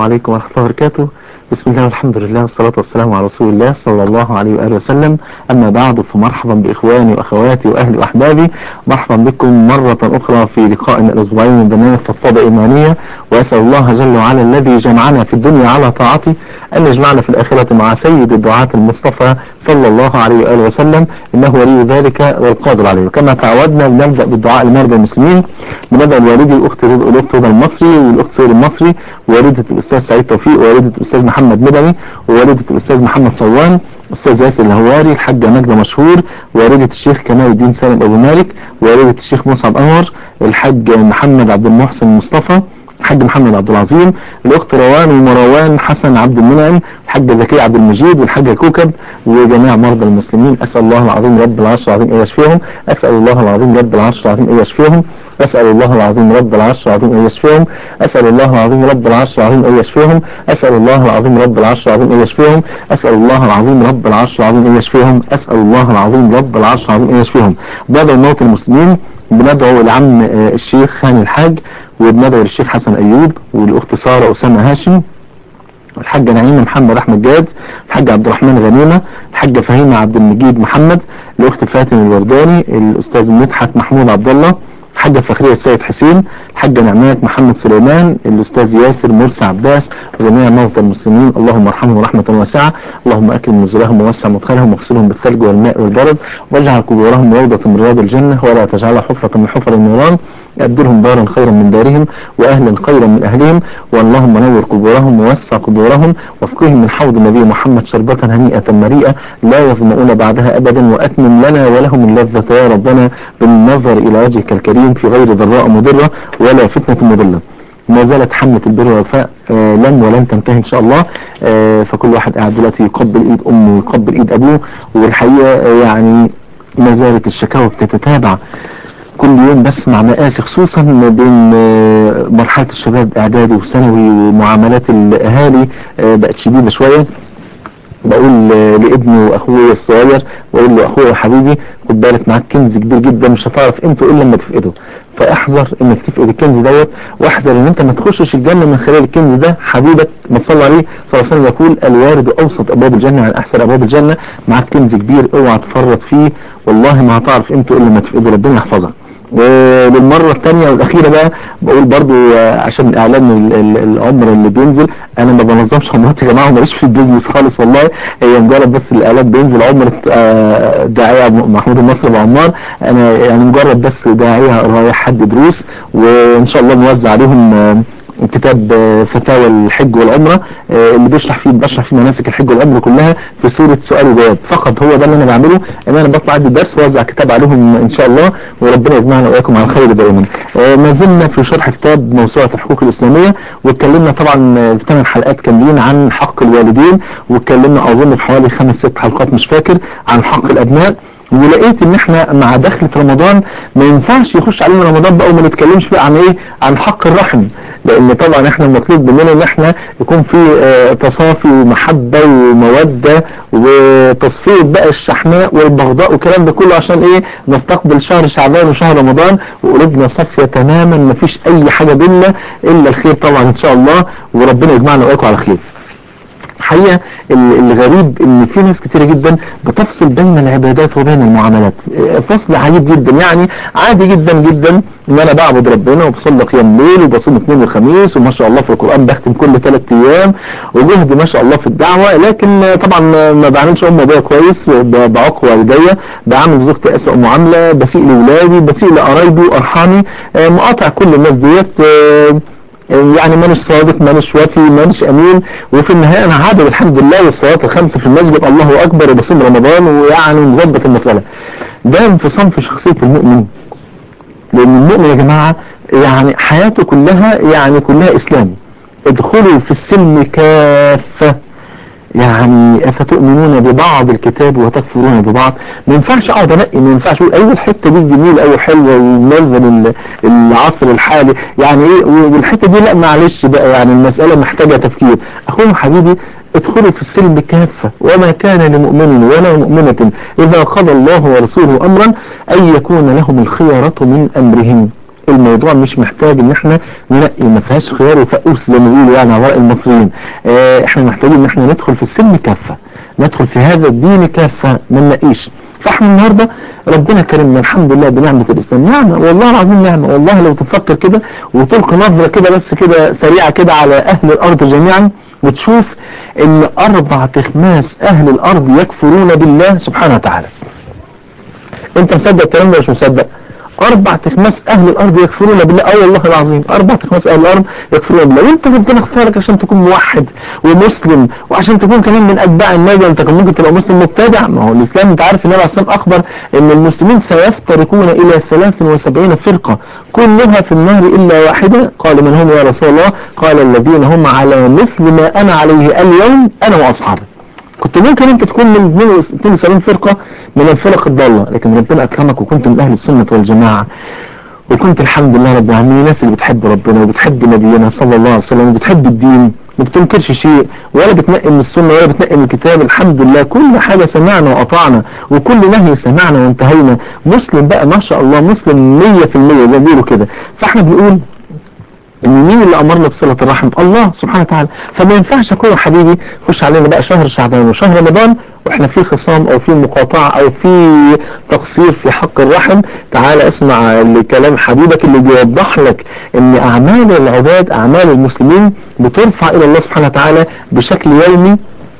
عليكم ورحمة الله وبركاته بسم الله والحمد لله والصلاة والسلام على رسول الله صلى الله عليه وآله وسلم أما بعد فمرحبا بإخواني وأخواتي وأهلي وأحبابي مرحبا بكم مرة أخرى في لقائنا الأسبوعي من برنامج فضفضة إيمانية وأسأل الله جل وعلا الذي جمعنا في الدنيا على طاعته أن يجمعنا في الآخرة مع سيد الدعاة المصطفى صلى الله عليه وآله وسلم إنه ولي ذلك والقادر عليه وكما تعودنا بنبدأ بالدعاء لمرضى المسلمين بندعو لوالدي الأخت الأخت هدى المصري والأخت سهير المصري ووالدة الأستاذ سعيد توفيق ووالدة الأستاذ محمد مدني ووالدة الأستاذ محمد صوان أستاذ ياسر الهواري الحاجة نجمة مشهور ووالدة الشيخ كمال الدين سالم أبو مالك ووالدة الشيخ مصعب أنور الحاج محمد عبد المحسن مصطفى الحاج محمد عبد العظيم الاخت روان ومروان حسن عبد المنعم الحاجه زكيه عبد المجيد والحاجه كوكب وجميع مرضى المسلمين اسال الله العظيم رب العرش العظيم ان يشفيهم اسال الله العظيم رب العرش العظيم ان يشفيهم اسال الله العظيم رب العرش العظيم ان يشفيهم اسال الله العظيم رب العرش العظيم ان يشفيهم اسال الله العظيم رب العرش العظيم ان يشفيهم اسال الله العظيم رب العرش العظيم ان يشفيهم اسال الله العظيم رب العرش العظيم ان يشفيهم بعد الموت المسلمين بندعو لعم الشيخ خان الحاج وبندعو للشيخ حسن أيوب والأخت سارة أسامة هاشم الحاجة نعيمة محمد أحمد جاد الحاج عبد الرحمن غنيمة الحاجة فهيمة عبد المجيد محمد الأخت فاتن الورداني الأستاذ مدحت محمود عبد الله الحاجة فخرية السيد حسين الحاجة نعمات محمد سليمان الأستاذ ياسر مرسي عباس وجميع موتى المسلمين اللهم ارحمهم رحمة واسعة اللهم أكرم نزلهم ووسع مدخلهم واغسلهم بالثلج والماء والبرد واجعل قبورهم روضة من رياض الجنة ولا تجعلها حفرة من حفر النيران أبدلهم دارا خيرا من دارهم وأهلا خيرا من أهلهم واللهم نور قبورهم ووسع قبورهم واسقهم من حوض النبي محمد شربة هنيئة مريئة لا يظمؤون بعدها أبدا وأتمم لنا ولهم اللذة يا ربنا بالنظر إلى وجهك الكريم في غير ضراء مضرة ولا فتنة مضلة ما زالت حملة البر والوفاء آه لن ولن تنتهي ان شاء الله آه فكل واحد قاعد دلوقتي يقبل ايد امه ويقبل ايد ابوه والحقيقة آه يعني ما زالت الشكاوى بتتتابع كل يوم بسمع مآسي خصوصا بين مرحلة الشباب اعدادي وثانوي ومعاملات الاهالي بقت شديدة شوية بقول لابني واخويا الصغير بقول له اخويا وحبيبي خد بالك معاك كنز كبير جدا مش هتعرف قيمته الا لما تفقده فاحذر انك تفقد الكنز دوت واحذر ان انت ما تخشش الجنه من خلال الكنز ده حبيبك ما تصلي عليه صلى الله عليه وسلم يقول الوارد اوسط ابواب الجنه عن احسن ابواب الجنه معاك كنز كبير اوعى تفرط فيه والله ما هتعرف قيمته الا لما تفقده ربنا يحفظك وللمرة الثانية والأخيرة بقى بقول برضو عشان إعلان العمر اللي بينزل أنا ما بنظمش عمرات يا جماعة وماليش في البيزنس خالص والله هي مجرد بس الإعلان بينزل عمرة داعية محمود النصر بعمار أنا يعني مجرد بس داعية رايح حد دروس وإن شاء الله نوزع عليهم كتاب فتاوى الحج والعمرة اللي بيشرح فيه بشرح فيه مناسك الحج والعمرة كلها في صورة سؤال وجواب فقط هو ده اللي انا بعمله ان انا بطلع ادي الدرس واوزع كتاب عليهم ان شاء الله وربنا يجمعنا واياكم على الخير دائما ما زلنا في شرح كتاب موسوعة الحقوق الاسلامية واتكلمنا طبعا في ثمان حلقات كاملين عن حق الوالدين واتكلمنا اظن في حوالي خمس ست حلقات مش فاكر عن حق الابناء ولقيت ان احنا مع دخلة رمضان ما ينفعش يخش علينا رمضان بقى وما نتكلمش بقى عن ايه عن حق الرحم لان طبعا احنا المطلوب مننا ان احنا يكون في اه تصافي ومحبة ومودة وتصفية بقى الشحناء والبغضاء والكلام ده كله عشان ايه نستقبل شهر شعبان وشهر رمضان وقلوبنا صافية تماما ما فيش اي حاجة بينا الا الخير طبعا ان شاء الله وربنا يجمعنا واياكم على خير الحقيقة الغريب ان في ناس كتيرة جدا بتفصل بين العبادات وبين المعاملات فصل عجيب جدا يعني عادي جدا جدا ان انا بعبد ربنا وبصلي قيام ليل وبصوم اثنين وخميس وما شاء الله في القرآن بختم كل ثلاث ايام وجهدي ما شاء الله في الدعوة لكن طبعا ما بعملش ام ابويا كويس بعق والديا بعمل زوجتي اسوأ معاملة بسيء لاولادي بسيء لقرايبي وارحامي مقاطع كل الناس ديت يعني مانيش صادق مانيش وفي مانيش امين وفي النهايه انا عابد الحمد لله والصلاه الخمسه في المسجد الله اكبر وبصوم رمضان ويعني مظبط المساله ده انفصام في شخصيه المؤمن لان المؤمن يا جماعه يعني حياته كلها يعني كلها اسلام ادخلوا في السلم كافه يعني افتؤمنون ببعض الكتاب وتكفرون ببعض ما ينفعش اقعد انقي ما ينفعش اقول ايوه الحته دي جميله ايوه حلوه ومناسبه للعصر الحالي يعني ايه والحته دي لا معلش بقى يعني المساله محتاجه تفكير اخويا حبيبي ادخلوا في السلم كافة وما كان لمؤمن ولا مؤمنة إذا قضى الله ورسوله أمرا أن يكون لهم الخيرة من أمرهم الموضوع مش محتاج ان احنا ننقي ما فيهاش خيار وفقوس زي ما بيقولوا يعني عوائل المصريين اه احنا محتاجين ان احنا ندخل في السلم كافة ندخل في هذا الدين كافة ما ننقيش فاحنا النهارده ربنا كرمنا الحمد لله بنعمة الإسلام نعمة والله العظيم نعمة والله لو تفكر كده وتلقي نظرة كده بس كده سريعة كده على أهل الأرض جميعا وتشوف ان أربع تخماس أهل الأرض يكفرون بالله سبحانه وتعالى انت مصدق الكلام ده مش مصدق أربع تخماس أهل الأرض يكفرون بالله أه والله العظيم أربع تخماس أهل الأرض يكفرون بالله وأنت ربنا اختارك عشان تكون موحد ومسلم وعشان تكون كمان من أتباع النبي أنت كان ممكن تبقى مسلم مبتدع ما هو الإسلام أنت عارف النبي عليه الصلاة أخبر إن المسلمين سيفترقون إلى 73 فرقة كلها في النار إلا واحدة قال من هم يا رسول الله قال الذين هم على مثل ما أنا عليه اليوم أنا وأصحابي كنت ممكن انت تكون من 72 فرقة من الفرق الضالة لكن ربنا اكرمك وكنت من اهل السنة والجماعة وكنت الحمد لله رب العالمين الناس اللي بتحب ربنا وبتحب نبينا صلى الله عليه وسلم وبتحب الدين ما بتنكرش شيء ولا بتنقي من السنة ولا بتنقي من الكتاب الحمد لله كل حاجة سمعنا وأطعنا وكل نهي سمعنا وانتهينا مسلم بقى ما شاء الله مسلم 100% زي ما بيقولوا كده فاحنا بنقول ان مين اللي امرنا بصلة الرحم الله سبحانه وتعالى فما ينفعش اكون يا حبيبي خش علينا بقى شهر شعبان وشهر رمضان واحنا في خصام او في مقاطعة او في تقصير في حق الرحم تعال اسمع لكلام حبيبك اللي بيوضح لك ان اعمال العباد اعمال المسلمين بترفع الى الله سبحانه وتعالى بشكل يومي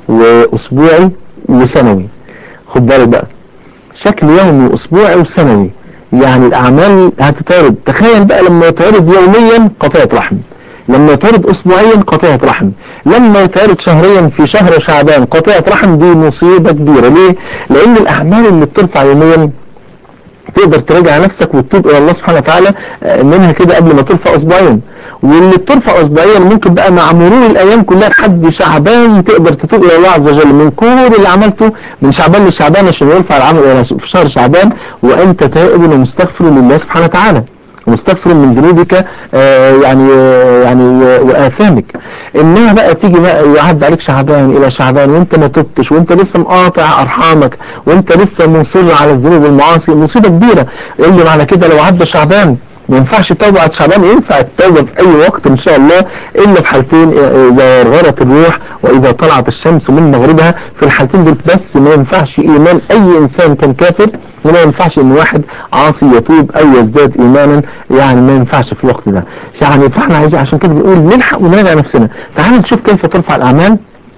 واسبوعي وسنوي خد بالك بقى شكل يومي واسبوعي وسنوي يعني الأعمال هتتعرض تخيل بقى لما يتعرض يوميا قطيعة رحم لما يتعرض أسبوعيا قطيعة رحم لما يتعرض شهريا في شهر شعبان قطيعة رحم دي مصيبة كبيرة ليه؟ لأن الأعمال اللي بترفع يوميا تقدر تراجع نفسك وتتوب الى الله سبحانه وتعالى منها كده قبل ما ترفع اسبوعيا واللي بترفع اسبوعيا ممكن بقى مع مرور الايام كلها لحد شعبان تقدر تتوب الى الله عز وجل من كل اللي عملته من شعبان لشعبان عشان يرفع العمل الى في شهر شعبان وانت تائب ومستغفر لله سبحانه وتعالى مستغفر من ذنوبك آه يعني آه يعني واثامك انها بقى تيجي بقى يعد عليك شعبان الى شعبان وانت ما تبتش وانت لسه مقاطع ارحامك وانت لسه مصر على الذنوب والمعاصي مصيبه كبيره اللي معنى كده لو عدى شعبان ما ينفعش التوبة بعد شعبان ينفع التوبة في أي وقت إن شاء الله إلا في حالتين إذا غرت الروح وإذا طلعت الشمس من مغربها في الحالتين دول بس ما ينفعش إيمان أي إنسان كان كافر وما ينفعش إن واحد عاصي يتوب أو يزداد إيمانا يعني ما ينفعش في الوقت ده يعني فإحنا عايزين عشان كده بنقول نلحق ونراجع نفسنا تعال نشوف كيف ترفع الأعمال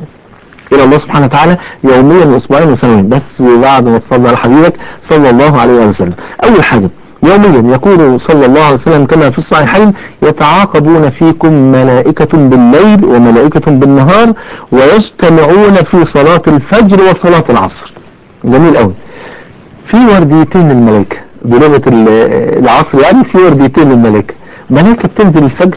إلى الله سبحانه وتعالى يوميا وأسبوعيا وسنويا بس بعد ما تصلي على حبيبك صلى الله عليه وسلم أول حاجة يوميا يقول صلى الله عليه وسلم كما في الصحيحين يتعاقبون فيكم ملائكة بالليل وملائكة بالنهار ويجتمعون في صلاة الفجر وصلاة العصر جميل قوي في ورديتين للملائكة بلغة العصر يعني في ورديتين للملائكة ملائكة بتنزل الفجر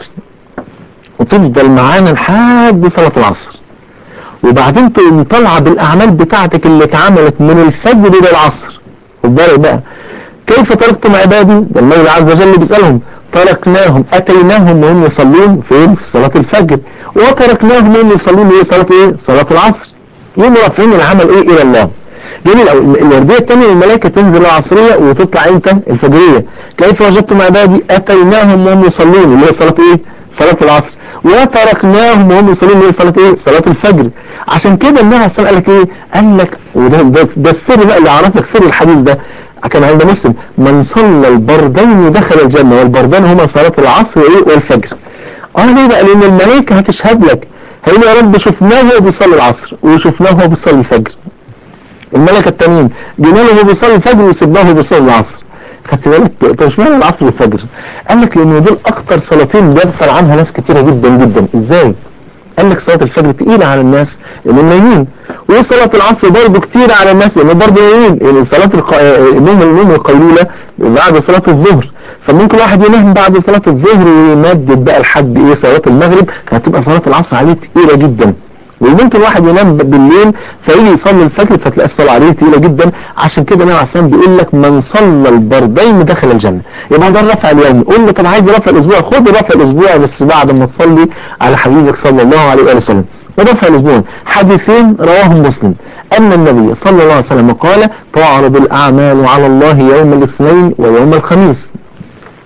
وتفضل معانا لحد صلاة العصر وبعدين تقوم طالعة بالأعمال بتاعتك اللي اتعملت من الفجر للعصر خد بالك بقى كيف تركتم عبادي ده المولى عز وجل بيسألهم تركناهم أتيناهم وهم يصلون فين في صلاة الفجر وتركناهم وهم يصلون ايه صلاة ايه صلاة العصر يوم رافعين العمل ايه إلى الله جميل قوي الوردية الثانية الملائكة تنزل العصرية وتطلع امتى الفجرية كيف وجدتم عبادي أتيناهم وهم يصلون اللي هي صلاة ايه صلاة العصر وتركناهم وهم يصلون اللي هي صلاة ايه صلاة الفجر عشان كده النبي عليه الصلاة قال لك ايه قال لك وده ده, ده السر بقى اللي عرف لك سر الحديث ده كان عند مسلم من صلى البردين دخل الجنة والبردان هما صلاة العصر والفجر اه ليه بقى لان الملائكة هتشهد لك هيقول يا رب شفناه وهو بيصلي العصر وشفناه وهو بيصلي الفجر الملائكة التانيين جينا له وهو بيصلي الفجر وسيبناه وهو بيصلي العصر خدت بالك طب اشمعنى العصر والفجر قال لك لان دول اكتر صلاتين بيغفل عنها ناس كتيرة جدا جدا ازاي قال لك صلاة الفجر تقيلة على الناس لأنهم نايمين وصلاة العصر برضه كتير على الناس لأنهم برضه نايمين يعني صلاة الق... النوم النوم القيلولة بعد صلاة الظهر فممكن واحد ينام بعد صلاة الظهر ويمدد بقى لحد ايه صلاة المغرب هتبقى صلاة العصر عليه تقيلة جدا وممكن واحد ينام بالليل فيجي يصلي الفجر فتلاقي الصلاة عليه تقيلة جدا عشان كده النبي عليه الصلاة بيقول لك من صلى البردين دخل الجنة يبقى ده الرفع اليومي قول له طب عايز رفع الاسبوع خد رفع الاسبوع بس بعد ما تصلي على حبيبك صلى الله عليه وآله وسلم ورفع الاسبوع حديثين رواهم مسلم أن النبي صلى الله عليه وسلم قال تعرض الأعمال على الله يوم الاثنين ويوم الخميس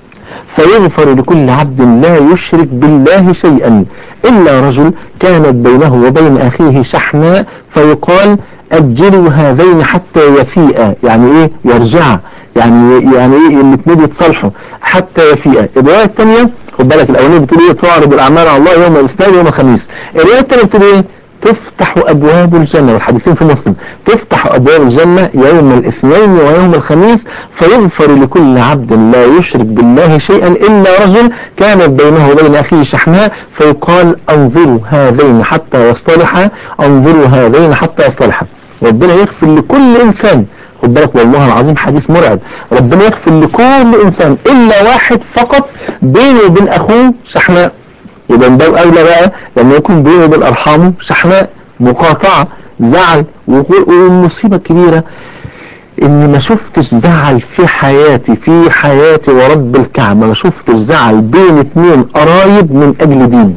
فيغفر لكل عبد لا يشرك بالله شيئا إلا رجل كانت بينه وبين أخيه شحناء فيقال أجلوا هذين حتى يفيئا يعني إيه يرجعا يعني يعني إيه الاثنين يتصالحوا حتى يفيئا الرواية الثانية خد بالك الأولانية بتقول إيه تعرض الأعمال على الله يوم الاثنين ويوم الخميس الرواية الثانية بتقول إيه تفتح أبواب الجنة والحديثين في مسلم تفتح أبواب الجنة يوم الاثنين ويوم الخميس فيغفر لكل عبد لا يشرك بالله شيئا إلا رجل كانت بينه وبين أخيه شحناء فيقال أنظروا هذين حتى يصطلحا أنظروا هذين حتى يصطلحا ربنا يغفر لكل إنسان خد بالك والله العظيم حديث مرعب ربنا يغفر لكل إنسان إلا واحد فقط بينه وبين أخوه شحناء يبقى من باب أولى بقى لما يكون بينه وبين أرحامه شحناء مقاطعة زعل والمصيبة الكبيرة إن ما شفتش زعل في حياتي في حياتي ورب الكعبة ما شفتش زعل بين اتنين قرايب من أجل دين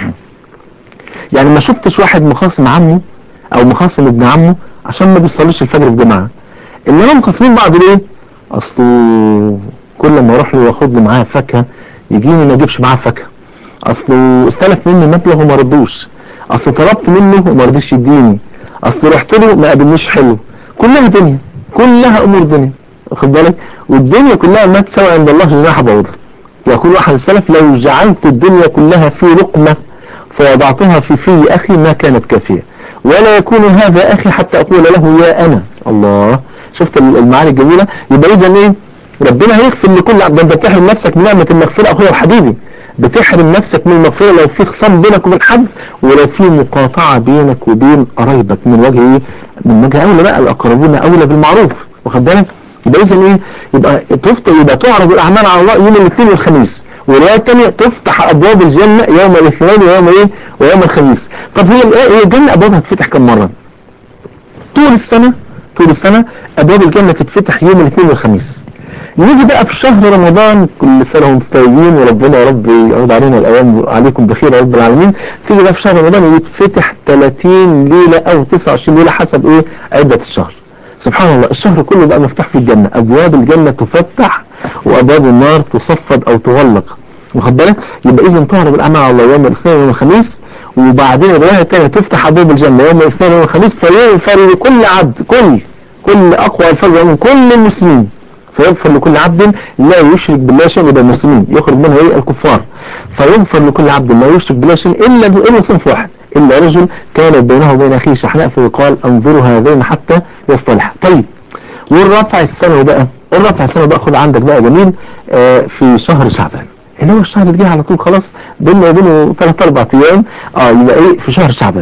يعني ما شفتش واحد مخاصم عمه أو مخاصم ابن عمه عشان ما بيصليش الفجر في جماعة إنما مخاصمين بعض ليه؟ أصله كل ما أروح له وآخد له معاه فاكهة يجيني ما أجيبش معاه فاكهة اصله استلف مني مبلغ وما ردوش اصل طلبت منه وما رضيش يديني اصل رحت له ما قابلنيش حلو كلها دنيا كلها امور دنيا واخد بالك والدنيا كلها ما تساوي عند الله جناح بعوضه يقول واحد السلف لو جعلت الدنيا كلها في لقمة فوضعتها في في أخي ما كانت كافية ولا يكون هذا أخي حتى أقول له يا أنا الله شفت المعاني الجميلة يبقى إذا إيه ربنا هيغفر لكل عبد انت بتحرم نفسك من نعمة المغفرة أخويا وحبيبي بتحرم نفسك من المغفرة لو في خصام بينك وبين حد ولو في مقاطعة بينك وبين قرايبك من وجه ايه من وجه اولى بقى الاقربون اولى بالمعروف واخد بالك يبقى اذا ايه يبقى تفتح يبقى تعرض الاعمال على الله يوم الاثنين والخميس والروايه الثانيه تفتح ابواب الجنه يوم الاثنين ويوم ايه ويوم الخميس طب هي هي الجنه ابوابها تفتح كم مره طول السنه طول السنه ابواب الجنه تتفتح يوم الاثنين والخميس نيجي بقى في شهر رمضان كل سنة وانتم طيبين وربنا يا رب يعود علينا الأيام عليكم بخير يا رب العالمين تيجي بقى في شهر رمضان يتفتح 30 ليلة أو 29 ليلة حسب إيه عدة الشهر سبحان الله الشهر كله بقى مفتوح في الجنة أبواب الجنة تفتح وأبواب النار تصفد أو تغلق واخد بالك يبقى إذا تعرض الأعمال على الله يوم الاثنين ويوم الخميس وبعدين الرواية الثانية تفتح أبواب الجنة يوم الاثنين ويوم الخميس فيغفر لكل عبد كل كل أقوى الفاظ من كل المسلمين فيغفر لكل عبد لا يشرك بالله شيئا يبقى المسلمين يخرج منها ايه الكفار فيغفر لكل عبد لا يشرك بالله شيئا الا الا صنف واحد الا رجل كانت بينه وبين اخيه شحناء فيقال انظروا هذين حتى يصطلح طيب والرفع السنوي بقى الرفع السنوي بقى خد عندك بقى جميل آه في شهر شعبان اللي هو الشهر اللي جاي على طول خلاص بيننا وبينه ثلاث اربع ايام اه يبقى ايه في شهر شعبان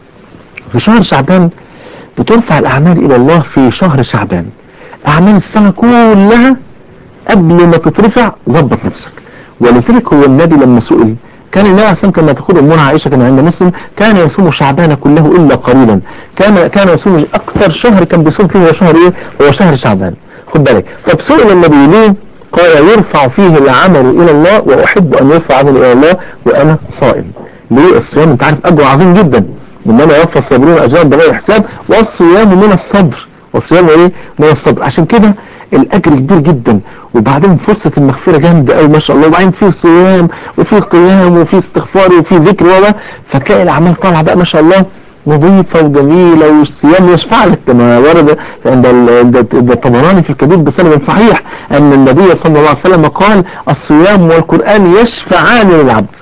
في شهر شعبان بترفع الاعمال الى الله في شهر شعبان أعمال السنة كلها قبل ما تترفع ظبط نفسك ولذلك هو النبي لما سئل كان النبي عليه الصلاة كما تقول أمنا عائشة كان عند مسلم كان يصوم شعبان كله إلا قليلا كان كان يصوم أكثر شهر كان بيصوم فيه هو شهر إيه؟ هو شهر شعبان خد بالك طب سئل النبي ليه؟ قال يرفع فيه العمل إلى الله وأحب أن يرفع عمل إلى الله وأنا صائم ليه الصيام أنت عارف أجر عظيم جدا إنما يوفى الصابرون أجرهم بغير حساب والصيام من الصبر والصيام ايه من الصبر عشان كده الاجر كبير جدا وبعدين فرصة المغفرة جامدة قوي ما شاء الله وبعدين في صيام وفي قيام وفي استغفار وفي ذكر وبقى فتلاقي الاعمال طالعة بقى ما شاء الله نظيفة وجميلة والصيام يشفع لك كما ورد عند الطبراني في الكبير بسند صحيح أن النبي صلى الله عليه وسلم قال الصيام والقرآن يشفعان للعبد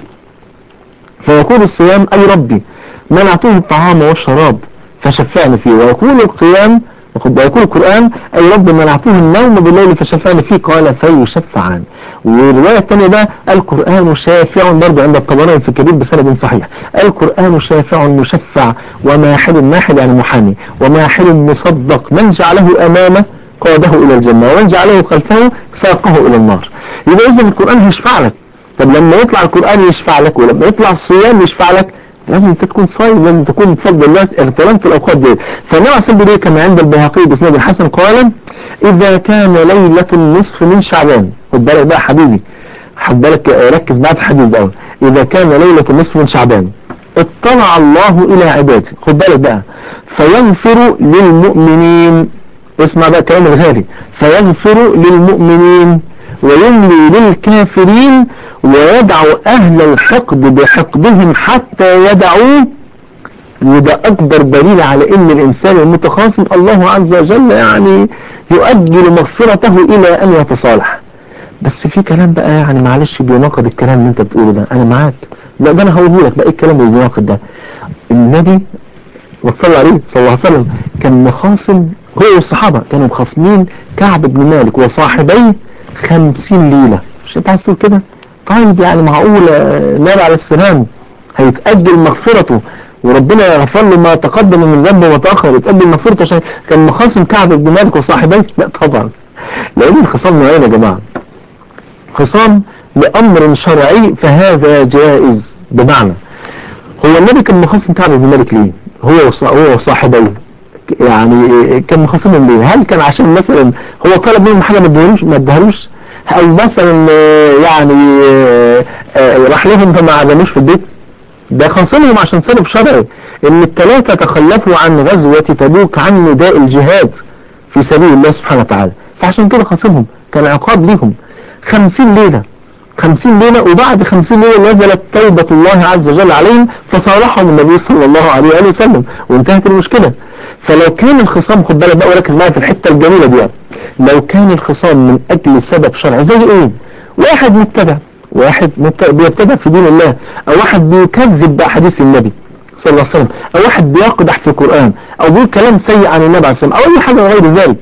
فيقول الصيام أي ربي منعته الطعام والشراب فشفعني فيه ويقول القيام ويقول القرآن أي رب منعته النوم بالليل فشفعني فيه قال فيشفعان والرواية الثانية بقى القرآن شافع برضه عند الطبراني في الكبير بسند صحيح القرآن شافع مشفع وماحل ماحل يعني محامي وماحل مصدق من جعله أمامه قاده إلى الجنة ومن جعله خلفه ساقه إلى النار يبقى إذا القرآن هيشفع لك طب لما يطلع القرآن يشفع لك ولما يطلع الصيام يشفع لك لازم انت تكون صايم لازم تكون بفضل الله اغتنمت الاوقات دي فالنبي عليه الصلاه كما عند البيهقي باسناد الحسن قال اذا كان ليله النصف من شعبان خد بالك بقى حبيبي خد بالك ركز معايا في الحديث ده اذا كان ليله النصف من شعبان اطلع الله الى عباده خد بالك بقى فيغفر للمؤمنين اسمع بقى كلام الغالي فيغفر للمؤمنين ويملي للكافرين ويدع أهل الحقد بحقدهم حتى يدعوه وده أكبر دليل على إن الإنسان المتخاصم الله عز وجل يعني يؤجل مغفرته إلى أن يتصالح بس في كلام بقى يعني معلش بيناقض الكلام اللي أنت بتقوله ده أنا معاك لا ده أنا هقوله لك بقى إيه الكلام اللي بيناقض ده النبي وتصلى عليه صلى الله عليه وسلم كان مخاصم هو والصحابة كانوا مخاصمين كعب بن مالك وصاحبيه خمسين ليلة مش انت عايز تقول كده طيب يعني معقول النبي عليه السلام هيتأجل مغفرته وربنا يغفر له ما تقدم من ذنبه وما تأخر يتأجل مغفرته عشان كان مخاصم كعب بن مالك وصاحبيه لا طبعا لأن الخصام نوعين يا جماعة خصام لأمر شرعي فهذا جائز بمعنى هو النبي كان مخاصم كعب بن مالك ليه هو هو وصاحبيه يعني كان مخاصمهم ليه هل كان عشان مثلا هو طلب منهم حاجه ما ادهالوش ما ادهالوش او مثلا يعني راح لهم فما عزموش في البيت ده خاصمهم عشان سبب شرعي ان الثلاثه تخلفوا عن غزوه تبوك عن نداء الجهاد في سبيل الله سبحانه وتعالى فعشان كده خاصمهم كان عقاب ليهم خمسين ليله خمسين ليلة وبعد خمسين ليلة نزلت توبة الله عز وجل عليهم فصالحهم النبي صلى الله عليه وآله وسلم وانتهت المشكلة فلو كان الخصام خد بالك بقى وركز معايا في الحتة الجميلة دي لو كان الخصام من أجل سبب شرعي زي إيه؟ واحد مبتدع واحد بيبتدع في دين الله أو واحد بيكذب بأحاديث النبي صلى الله عليه وسلم أو واحد بيقدح في القرآن أو بيقول كلام سيء عن النبي عليه الصلاة والسلام أو أي حاجة غير ذلك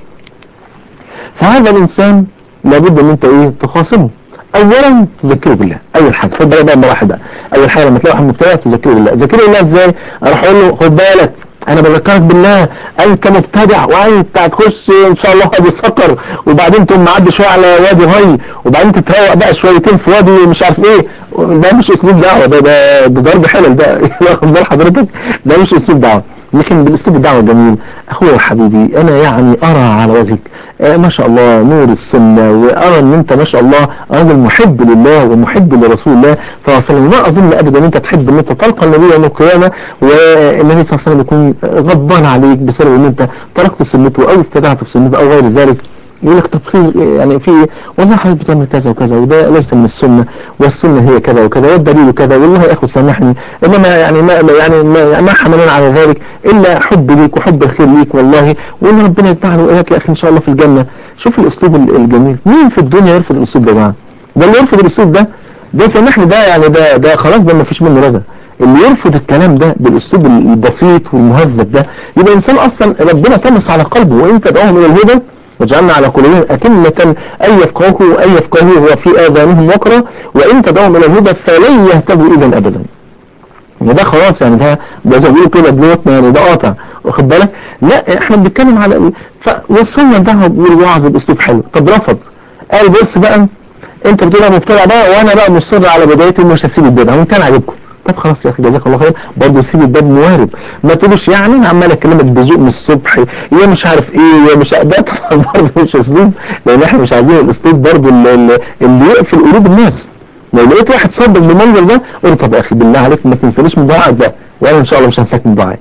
فهذا الإنسان لابد أن أنت إيه تخاصمه اولا تذكره بالله اول حاجه خد بالك بقى مراحل بقى اول حاجه لما تلاقي واحد مبتدع تذكره بالله ذكره بالله ازاي اروح اقول له خد بالك انا بذكرك بالله انت مبتدع وانت هتخش ان شاء الله وادي الصقر وبعدين تقوم معدي شويه على وادي هاي وبعدين تتروق بقى شويتين في وادي مش عارف ايه ده مش اسلوب دعوه ده ده, ده ضرب حلل ده واخد بال حضرتك ده مش اسلوب دعوه لكن بالاسلوب الدعوه الجميل اخويا وحبيبي انا يعني ارى على وجهك آه ما شاء الله نور السنه وارى ان انت ما شاء الله راجل محب لله ومحب لرسول الله صلى الله عليه وسلم ما اظن ابدا ان انت تحب ان انت تلقى النبي يوم القيامه والنبي صلى الله عليه وسلم يكون غضبان عليك بسبب ان انت تركت سنته او ابتدعت في سنته او غير ذلك يقول لك طب خير يعني في والله حضرتك بتعمل كذا وكذا وده ليس من السنه والسنه هي كذا وكذا والدليل كذا والله يا اخو سامحني انما يعني ما يعني ما, ما حملنا على ذلك الا حب ليك وحب الخير ليك والله وان ربنا يجمعنا واياك يا اخي ان شاء الله في الجنه شوف الاسلوب الجميل مين في الدنيا يرفض الاسلوب ده يا جماعه ده اللي يرفض الاسلوب ده ده سامحني ده يعني ده ده خلاص ده ما فيش منه رجا اللي يرفض الكلام ده بالاسلوب البسيط والمهذب ده يبقى انسان اصلا ربنا طمس على قلبه وان تدعوهم الى الهدى وجعلنا على قلوبهم أكنة أن يفقهوه وأن يفقهوه وفي آذانهم وقرا وإن تدعوهم إلى الهدى فلن يهتدوا إذا أبدا وده خلاص يعني ده ده زي ما بيقولوا كده بنوتنا يعني ده قاطع واخد بالك لا احنا بنتكلم على فوصلنا الدعوه والوعظ باسلوب حلو طب رفض قال بص بقى انت بتقول انا مبتدع بقى وانا بقى مصر على بدايتي ومش هسيب البدعه وان كان عاجبكم طب خلاص يا اخي جزاك الله خير برضه سيب الباب موارب ما تقولش يعني انا عمال اكلمك بذوق من الصبح يا مش عارف ايه يا مش ده طبعا برضه مش اسلوب لان احنا مش عايزين الاسلوب برضه اللي, اللي يقفل قلوب الناس لو لقيت واحد صدق بالمنظر ده قول طب يا اخي بالله عليك ما تنسانيش من دعائك ده وانا ان شاء الله مش هنساك من دعائي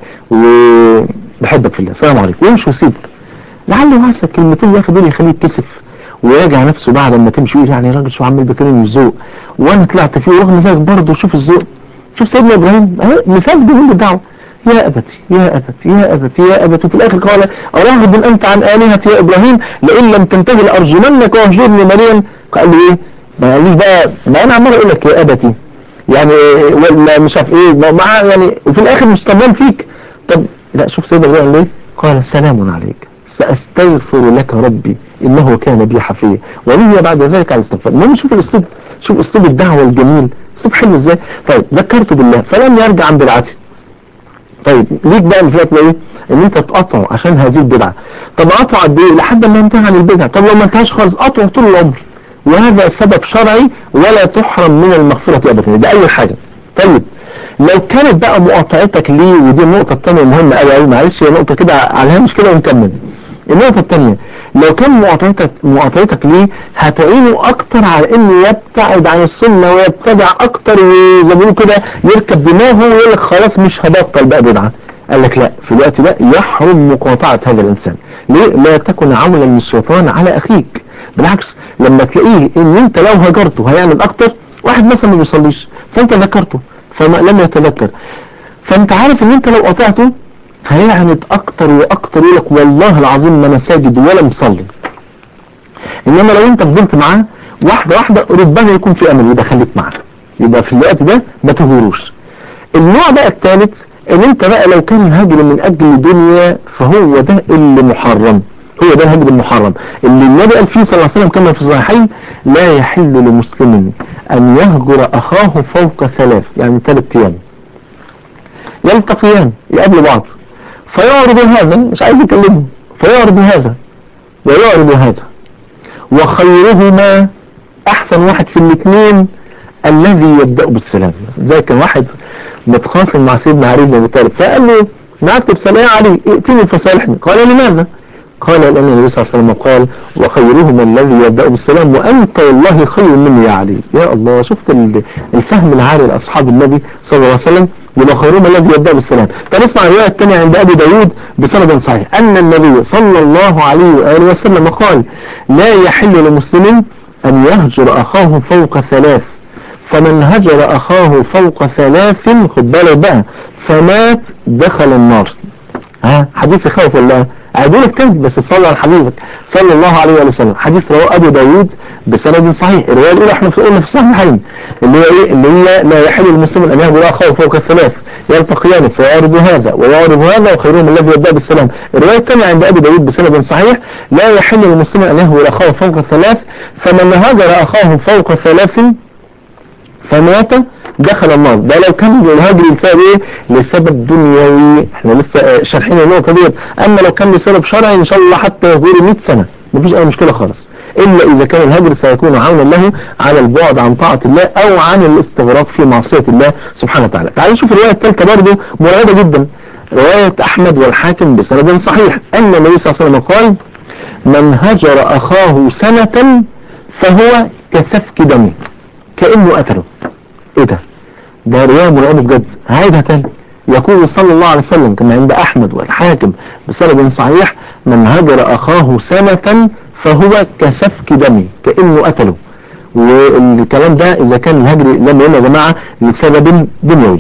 وبحبك في الله السلام عليكم وامشي وسيبه لعله وعسى كلمتين يا اخي دول يخليه يتكسف ويراجع نفسه بعد ما تمشي يقول يعني راجل شو عمال بيكلمني الذوق وانا طلعت فيه ورغم ذلك برضه شوف الذوق شوف سيدنا ابراهيم اهي مثال بيقول الدعوه يا ابتي يا ابتي يا ابتي يا ابتي في الاخر قال اراغب انت عن الهتي يا ابراهيم لئن لم تنتهي لارجمنك واهجرني مليا قال له ايه ما قاليش بقى ما انا عمال اقول لك يا ابتي يعني ولا مش عارف ايه مع يعني وفي الاخر مش طمن فيك طب لا شوف سيدنا ابراهيم ليه قال سلام عليك سأستغفر لك ربي إنه كان بي حفيا ولي بعد ذلك على الاستغفار المهم شوف الأسلوب شوف أسلوب الدعوة الجميل أسلوب حلو إزاي طيب ذكرته بالله فلم يرجع عن بدعته طيب ليك بقى الفئات ايه ان انت تقطعه عشان هذه البدعه طب قطعه قد ايه لحد ما ينتهي عن البدعه طب لو ما انتهاش خالص قطعه طول العمر وهذا سبب شرعي ولا تحرم من المغفره ابدا ده اول حاجه طيب لو كانت بقى مقاطعتك ليه ودي النقطة الثانية مهمة قوي قوي معلش هي نقطة كده على الهامش كده ونكمل النقطة الثانية لو كان مقاطعتك مقاطعتك ليه هتعينه أكتر على إنه يبتعد عن السنة ويبتدع أكتر وزي ما بيقولوا كده يركب دماغه ويقول لك خلاص مش هبطل بقى بدعة قال لك لا في الوقت ده يحرم مقاطعة هذا الإنسان ليه؟ لا تكن عونا للشيطان على أخيك بالعكس لما تلاقيه ان انت لو هجرته هيعمل اكتر واحد مثلا ما بيصليش فانت ذكرته فما لم يتذكر فانت عارف ان انت لو قطعته هيعند اكتر واكتر يقول لك والله العظيم ما انا ساجد ولا مصلي انما لو انت فضلت معاه واحده واحده ربما يكون في امل يبقى خليك معاه يبقى في الوقت ده ما تهجروش النوع بقى الثالث ان انت بقى لو كان الهجر من اجل دنيا فهو ده اللي محرم هو ده الهجر المحرم اللي النبي قال فيه صلى الله عليه وسلم كما في الصحيحين لا يحل لمسلم ان يهجر اخاه فوق ثلاث يعني ثلاث ايام يلتقيان يقابلوا بعض فيعرض هذا مش عايز يكلمه فيعرض هذا ويعرض هذا وخيرهما احسن واحد في الاثنين الذي يبدأ بالسلام زي كان واحد متخاصم مع سيدنا علي بن ابي طالب فقال له نكتب سلام يا علي ائتني فصالحني قال لماذا قال لأن النبي صلى الله عليه وسلم قال وخيرهما الذي يبدأ بالسلام وأنت والله خير مني يا علي يا الله شفت الفهم العالي لأصحاب النبي صلى الله عليه وسلم يبقى خيرهما الذي يبدأ بالسلام طب اسمع الرواية الثانية عند أبي داود بسند صحيح أن النبي صلى الله عليه وآله وسلم قال لا يحل لمسلم أن يهجر أخاه فوق ثلاث فمن هجر أخاه فوق ثلاث خد بالك بقى فمات دخل النار ها حديث يخوف ولا عيدوا لك تاني بس تصلي على حبيبك صلى الله عليه وآله وسلم حديث رواه أبو داود بسند صحيح الرواية الأولى احنا في قلنا في الصحيحين اللي هي إيه اللي هي لا يحل للمسلم أن يهجر أخاه فوق الثلاث يلتقيان فيعرض هذا ويعرض هذا وخيرهم الذي يبدأ بالسلام الرواية الثانية عند أبي داود بسند صحيح لا يحل للمسلم أن يهجر أخاه فوق الثلاث فمن هجر أخاه فوق ثلاث فمات دخل النار ده لو كان الهاجر لسبب ايه لسبب دنيوي احنا لسه شارحين النقطه ديت اما لو كان لسبب شرعي ان شاء الله حتى يهجر 100 سنه مفيش اي مشكله خالص الا اذا كان الهجر سيكون عونا له على البعد عن طاعه الله او عن الاستغراق في معصيه الله سبحانه وتعالى تعالوا نشوف الروايه الثالثه برضه مرعبه جدا روايه احمد والحاكم بسند صحيح ان النبي صلى الله عليه وسلم قال من هجر اخاه سنه فهو كسفك دمه كانه قتله ايه ده ده رواية مرعبة بجد هعيدها تاني يقول صلى الله عليه وسلم كما عند احمد والحاكم بسند صحيح من هجر اخاه سنة فهو كسفك دمه كانه قتله والكلام ده اذا كان الهجر زي ما قلنا يا جماعه لسبب دنيوي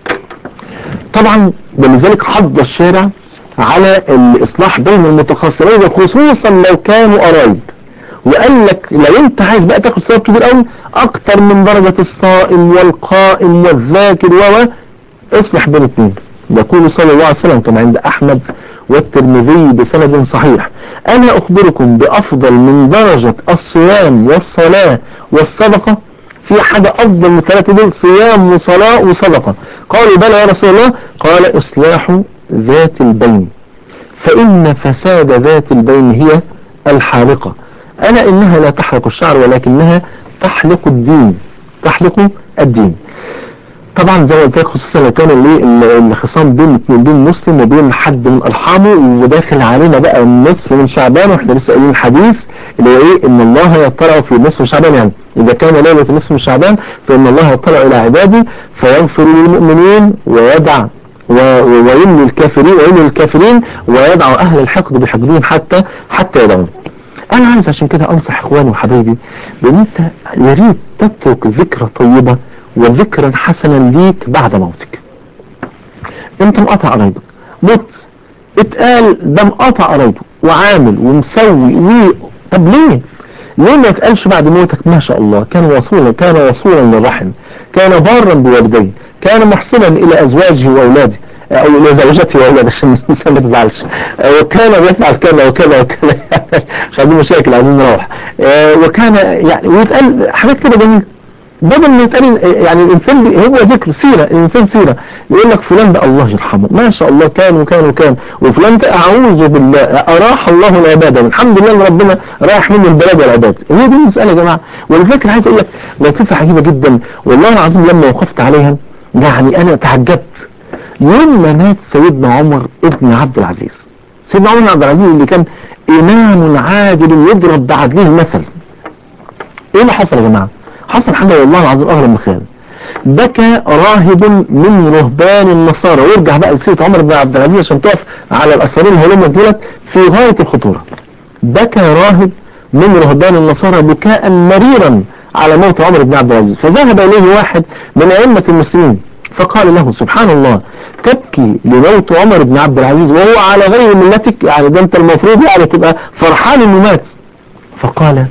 طبعا ولذلك حض الشارع على الاصلاح بين المتخاصمين خصوصا لو كانوا قرايب وقال لك لو انت عايز بقى تاخد ثواب كبير قوي اكتر من درجة الصائم والقائم والذاكر و اصلح بين اثنين يقول صلى الله عليه وسلم كما عند احمد والترمذي بسند صحيح انا اخبركم بافضل من درجة الصيام والصلاة والصدقة في حاجة افضل من الثلاثة دول صيام وصلاة وصدقة قالوا بلى يا رسول الله قال اصلاح ذات البين فان فساد ذات البين هي الحالقة ألا إنها لا تحلق الشعر ولكنها تحلق الدين تحلق الدين طبعا زي ما قلت لك خصوصا لو كان الخصام بين اثنين بين مسلم وبين حد من ارحامه وداخل علينا بقى النصف من شعبان واحنا لسه قايلين الحديث اللي هو ايه ان الله يطلع في نصف شعبان يعني اذا كان ليله نصف من شعبان فان الله يطلع الى عباده فيغفر للمؤمنين ويدع ويملي الكافرين ويملي الكافرين ويدع اهل الحقد بحقدهم حتى حتى يدعون انا عايز عشان كده انصح اخواني وحبايبي بان انت يا ريت تترك ذكرى طيبة وذكرا حسنا ليك بعد موتك انت مقاطع قرايبك مت اتقال ده مقاطع قرايبه وعامل ومسوي و طب ليه ليه ما يتقالش بعد موتك ما شاء الله كان وصولا كان وصولا للرحم كان بارا بوالديه كان محسنا الى ازواجه واولاده او الى زوجته واولاده عشان الانسان ما تزعلش وكان بيفعل كذا وكذا وكذا مش عايزين مشاكل عايزين نروح وكان يعني ويتقال حاجات كده جميله بدل ما يتقال يعني الانسان هو ذكر سيره الانسان سيره يقول لك فلان ده الله يرحمه ما شاء الله كان وكان وكان وفلان ده اعوذ بالله اراح الله العباد الحمد لله ان ربنا رايح منه البلاد والعباد هي دي المساله يا جماعه ولذلك انا عايز اقول لك لطيفه عجيبه جدا والله العظيم لما وقفت عليها يعني انا تعجبت يوم ما مات سيدنا عمر ابن عبد العزيز سيدنا عمر بن عبد العزيز اللي كان امام عادل يضرب بعدله المثل ايه اللي حصل يا جماعه حصل حاجه والله العظيم اغرب من خيال بكى راهب من رهبان النصارى ويرجع بقى لسيره عمر بن عبد العزيز عشان تقف على الاثرين الهلوم دولت في غايه الخطوره بكى راهب من رهبان النصارى بكاء مريرا على موت عمر بن عبد العزيز فذهب إليه واحد من أئمة المسلمين فقال له سبحان الله تبكي لموت عمر بن عبد العزيز وهو على غير ملتك يعني ده انت المفروض يعني تبقى فرحان انه مات فقال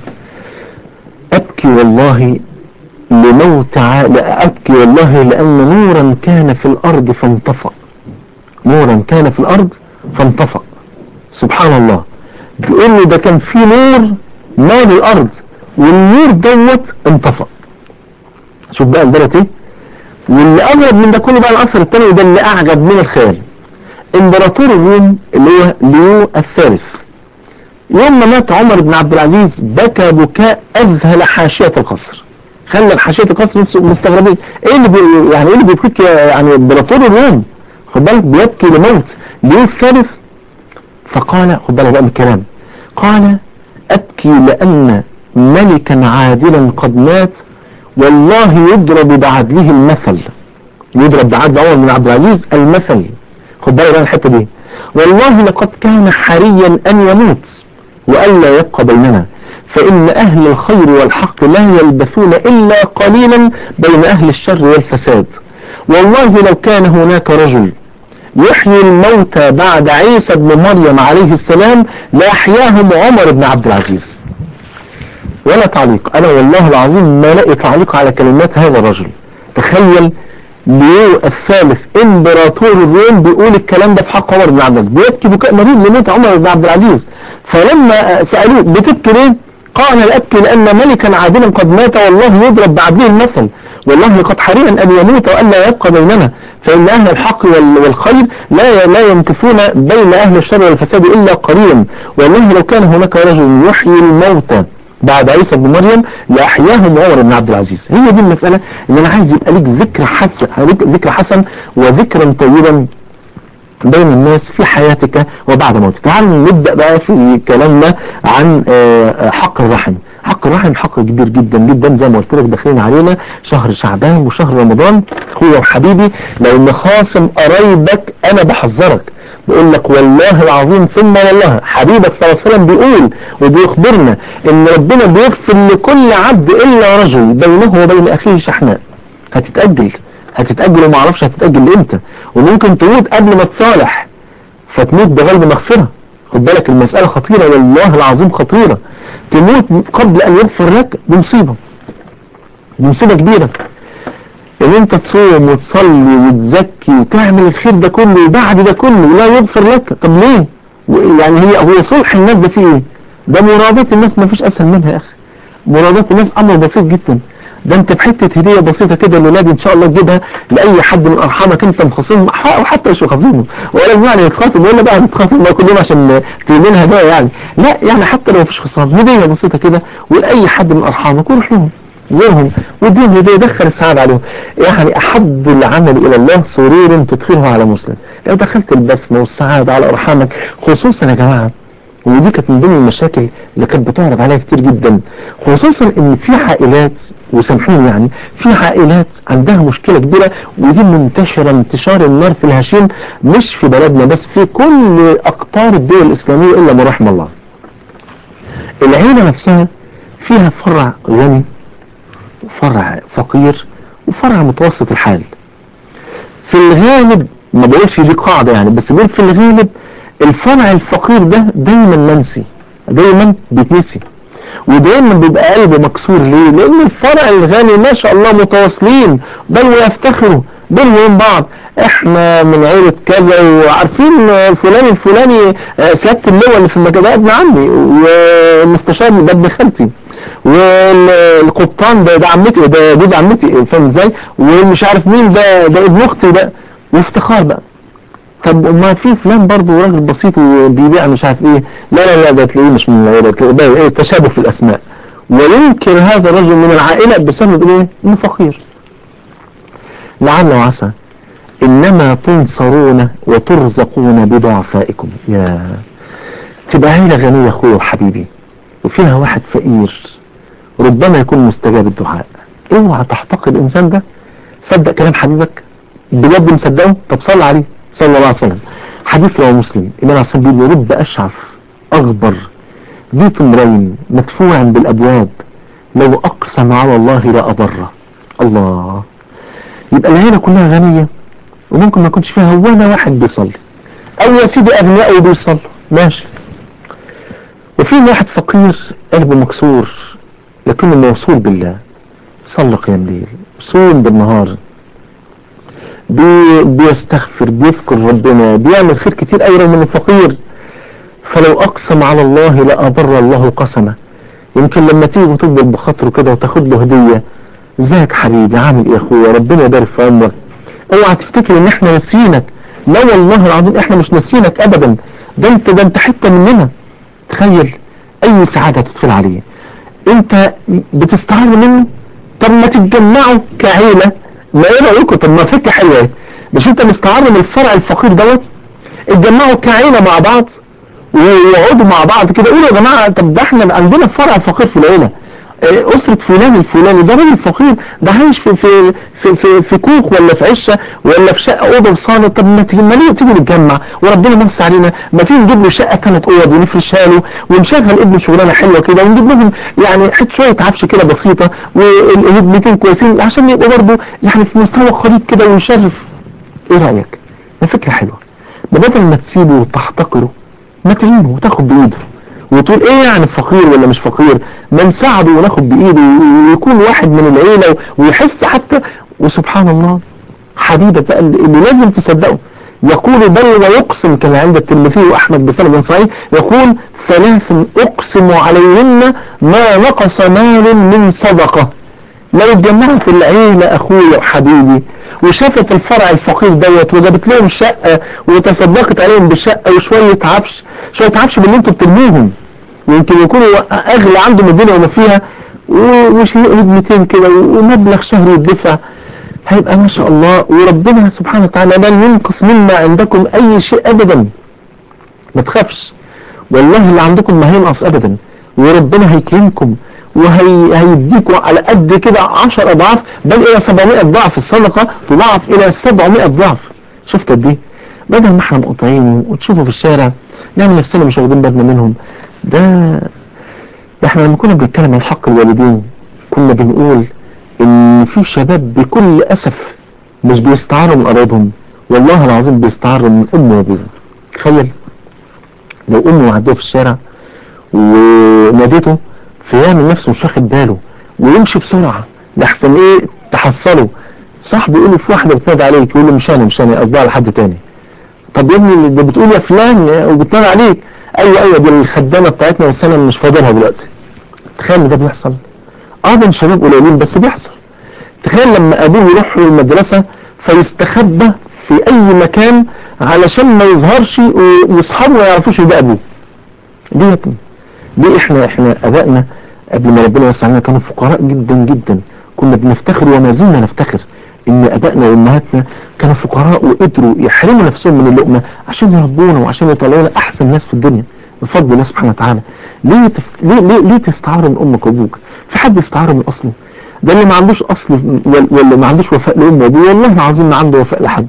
أبكي والله لموت ع... أبكي والله لأن نورا كان في الأرض فانطفأ نورا كان في الأرض فانطفأ سبحان الله بيقول له ده كان في نور مال الأرض والنور دوت انطفأ شوف بقى البلد ايه واللي أغرب من ده كله بقى الأثر الثاني وده اللي أعجب من الخيال إمبراطور الروم اللي هو ليو الثالث يوم ما مات عمر بن عبد العزيز بكى بكاء أذهل حاشية القصر خلى حاشية القصر نفسه مستغربين ايه اللي بي يعني ايه اللي بيبكي يعني امبراطور الروم خد بالك بيبكي لموت ليو الثالث فقال خد بالك بقى من الكلام قال أبكي لأن ملكا عادلا قد مات والله يضرب بعدله المثل يضرب بعدل عمر بن عبد العزيز المثل خد بالك بقى الحته دي والله لقد كان حريا أن يموت وألا يبقى بيننا فإن أهل الخير والحق لا يلبثون إلا قليلا بين أهل الشر والفساد والله لو كان هناك رجل يحيي الموتى بعد عيسى بن مريم عليه السلام لأحياهم عمر بن عبد العزيز ولا تعليق أنا والله العظيم ما لقي تعليق على كلمات هذا الرجل تخيل ليو الثالث امبراطور الروم بيقول الكلام ده في حق عمر بن عبد العزيز بيبكي بكاء مريض لموت عمر بن عبد العزيز فلما سألوه بتبكي ليه قال أبكي لأن ملكا عادلا قد مات والله يضرب بعدله المثل والله لقد حريا أن يموت وألا يبقى بيننا فإن أهل الحق والخير لا لا يمكثون بين أهل الشر والفساد إلا قليلا والله لو كان هناك رجل يحيي الموتى بعد عيسى بن مريم لأحياهم عمر بن عبد العزيز هي دي المسألة ان انا عايز يبقى ليك ذكر حسن ذكر حسن وذكرا طيبا بين الناس في حياتك وبعد موتك تعالوا نبدأ بقى في كلامنا عن حق الرحم حق الرحم حق كبير جدا جدا زي ما قلت لك داخلين علينا شهر شعبان وشهر رمضان هو وحبيبي لو مخاصم قرايبك انا بحذرك بيقول لك والله العظيم ثم والله حبيبك صلى الله عليه وسلم بيقول وبيخبرنا ان ربنا بيغفر لكل عبد الا رجل بينه وبين اخيه شحناء هتتأجل هتتأجل وما اعرفش هتتأجل امتى وممكن تموت قبل ما تصالح فتموت بغير مغفرة خد بالك المسألة خطيرة والله العظيم خطيرة تموت قبل ان يغفر لك بمصيبة بمصيبة كبيرة ان انت تصوم وتصلي وتزكي وتعمل الخير ده كله وبعد ده كله لا يغفر لك طب ليه يعني هي هو صلح الناس ده فيه ايه ده مرادات الناس ما فيش اسهل منها يا اخي مرادات الناس امر بسيط جدا ده انت بحته هديه بسيطه كده لولاد ان شاء الله تجيبها لاي حد من ارحامك انت مخاصمهم او حتى مش مخاصمهم ولا لازم يعني نتخاصم ولا بقى نتخاصم بقى كلنا عشان تجيب لنا هدايا يعني لا يعني حتى لو مفيش خصام هديه بسيطه كده ولاي حد من ارحامك وروح لهم زورهم واديهم هديه دخل السعادة عليهم يعني احب العمل الى الله سرور تدخله على مسلم لو دخلت البسمه والسعاده على ارحامك خصوصا يا جماعه ودي كانت من ضمن المشاكل اللي كانت بتعرض عليها كتير جدا خصوصا ان في عائلات وسامحوني يعني في عائلات عندها مشكله كبيره ودي منتشره انتشار النار في الهشيم مش في بلدنا بس في كل اقطار الدول الاسلاميه الا ما رحم الله. العيله نفسها فيها فرع غني وفرع فقير وفرع متوسط الحال. في الغالب ما بقولش دي قاعده يعني بس بقول في الغالب الفرع الفقير ده دايما منسي دايما بيتنسي ودايما بيبقى قلبه مكسور ليه لان الفرع الغني ما شاء الله متواصلين بل ويفتخروا بينهم وبين بعض احنا من عيلة كذا وعارفين فلان الفلاني سيادة اللواء اللي في المكان ده ابن عمي والمستشار ده ابن خالتي والقبطان ده ده عمتي ده جوز عمتي فاهم ازاي ومش عارف مين ده ده ابن اختي ده وافتخار بقى طب ما في فلان برضه راجل بسيط وبيبيع مش عارف ايه لا لا لا ده تلاقيه مش من العيله تلاقيه ايه تشابه في الاسماء وينكر هذا الرجل من العائله بسبب ايه؟ انه فقير لعل وعسى انما تنصرون وترزقون بضعفائكم يا تبقى عيله غنيه اخويا وحبيبي وفيها واحد فقير ربما يكون مستجاب الدعاء اوعى تحتقر الانسان ده صدق كلام حبيبك بجد مصدقه طب صلى عليه صلى الله عليه وسلم حديث رواه مسلم النبي عليه الصلاه والسلام بيقول رب اشعف اغبر ذي تمرين مدفوع بالابواب لو اقسم على الله لابره الله يبقى العيله كلها غنيه وممكن ما يكونش فيها ولا واحد بيصلي او يا سيدي اغنياء بيصلوا ماشي وفي واحد فقير قلبه مكسور لكنه موصول بالله صلى قيام ليل صوم بالنهار بي بيستغفر بيذكر ربنا بيعمل خير كتير قوي رغم انه فقير فلو اقسم على الله لابر الله قسمه يمكن لما تيجي وتقبل بخاطره كده وتاخد له هديه ازيك حبيبي عامل ايه يا اخويا ربنا يبارك في عمرك اوعى تفتكر ان احنا ناسيينك لا والله العظيم احنا مش ناسيينك ابدا ده انت ده انت حته مننا تخيل اي سعاده تدخل عليه انت بتستعر منه طب ما تتجمعوا كعيله ما ايه رايكم طب ما فكره حلوه ايه مش انت مستعر من الفرع الفقير دوت اتجمعوا كعيله مع بعض ويقعدوا مع بعض كده قولوا يا جماعه طب ده احنا عندنا فرع فقير في العيله اه، اسره فلان الفلاني ده راجل فقير ده عايش في في في في, في كوخ ولا في عشه ولا في شقه اوضه وصاله طب ما تيجي ما ليه تيجي نتجمع وربنا يمس علينا ما تيجي نجيب له شقه ثلاث اوض ونفرشها له ونشغل ابنه شغلانه حلوه كده ونجيب لهم يعني حته شويه عفش كده بسيطه والهدمتين كويسين عشان يبقوا برضه يعني في مستوى قريب كده ويشرف ايه رايك؟ ده فكره حلوه ده بدل ما تسيبه وتحتقره ما تعينه وتاخد بايده وتقول ايه يعني فقير ولا مش فقير ما نساعده وناخد بايده ويكون واحد من العيله ويحس حتى وسبحان الله حبيبك بقى اللي لازم تصدقه يقول بل ويقسم كما عند الترمذي واحمد بسند صحيح يقول ثلاث اقسم عليهن ما نقص مال من صدقه لو اتجمعت العيلة اخويا وحبيبي وشافت الفرع الفقير دوت وجابت لهم شقة وتصدقت عليهم بشقة وشوية عفش شوية عفش من اللي انتوا بترموهم ويمكن يكونوا اغلى عندهم الدنيا وما فيها وشيء هدمتين كده ومبلغ شهري يدفع هيبقى ما شاء الله وربنا سبحانه وتعالى لن ينقص مما عندكم اي شيء ابدا ما تخافش والله اللي عندكم ما هينقص ابدا وربنا هيكرمكم وهيديكوا على قد كده 10 اضعاف بل الى 700 ضعف الصدقه تضاعف الى 700 ضعف شفت قد ايه بدل ما احنا مقطعين وتشوفوا في الشارع نعمل نفسنا مش واخدين بالنا منهم ده ده احنا لما كنا بنتكلم عن حق الوالدين كنا بنقول ان في شباب بكل اسف مش بيستعاروا من قرايبهم والله العظيم بيستعاروا من امه وابوه تخيل لو امه معديه في الشارع وناديته فيعمل نفسه مش واخد باله ويمشي بسرعه لحسن ايه تحصله صاحبه يقول له في واحده بتنادي عليك يقول له مش انا مش انا قصدها على حد تاني طب يا ابني ده بتقول يا فلان وبتنادي عليك ايوه ايوه دي الخدامه بتاعتنا بس انا مش فاضلها دلوقتي تخيل ان ده بيحصل اه ده شباب قليلين بس بيحصل تخيل لما ابوه يروح له المدرسه فيستخبى في اي مكان علشان ما يظهرش واصحابه ما يعرفوش ده ابوه ليه يا ابني ليه احنا احنا ابائنا قبل ما ربنا يوسع علينا كانوا فقراء جدا جدا كنا بنفتخر وما زلنا نفتخر ان ابائنا وامهاتنا كانوا فقراء وقدروا يحرموا نفسهم من اللقمه عشان يربونا وعشان يطلعونا احسن ناس في الدنيا بفضل الله سبحانه وتعالى ليه تف... ليه ليه, ليه تستعار من امك وابوك في حد يستعار من اصله ده اللي ما عندوش اصل واللي ما عندوش وفاء لامه وابوه والله العظيم ما عنده وفاء لحد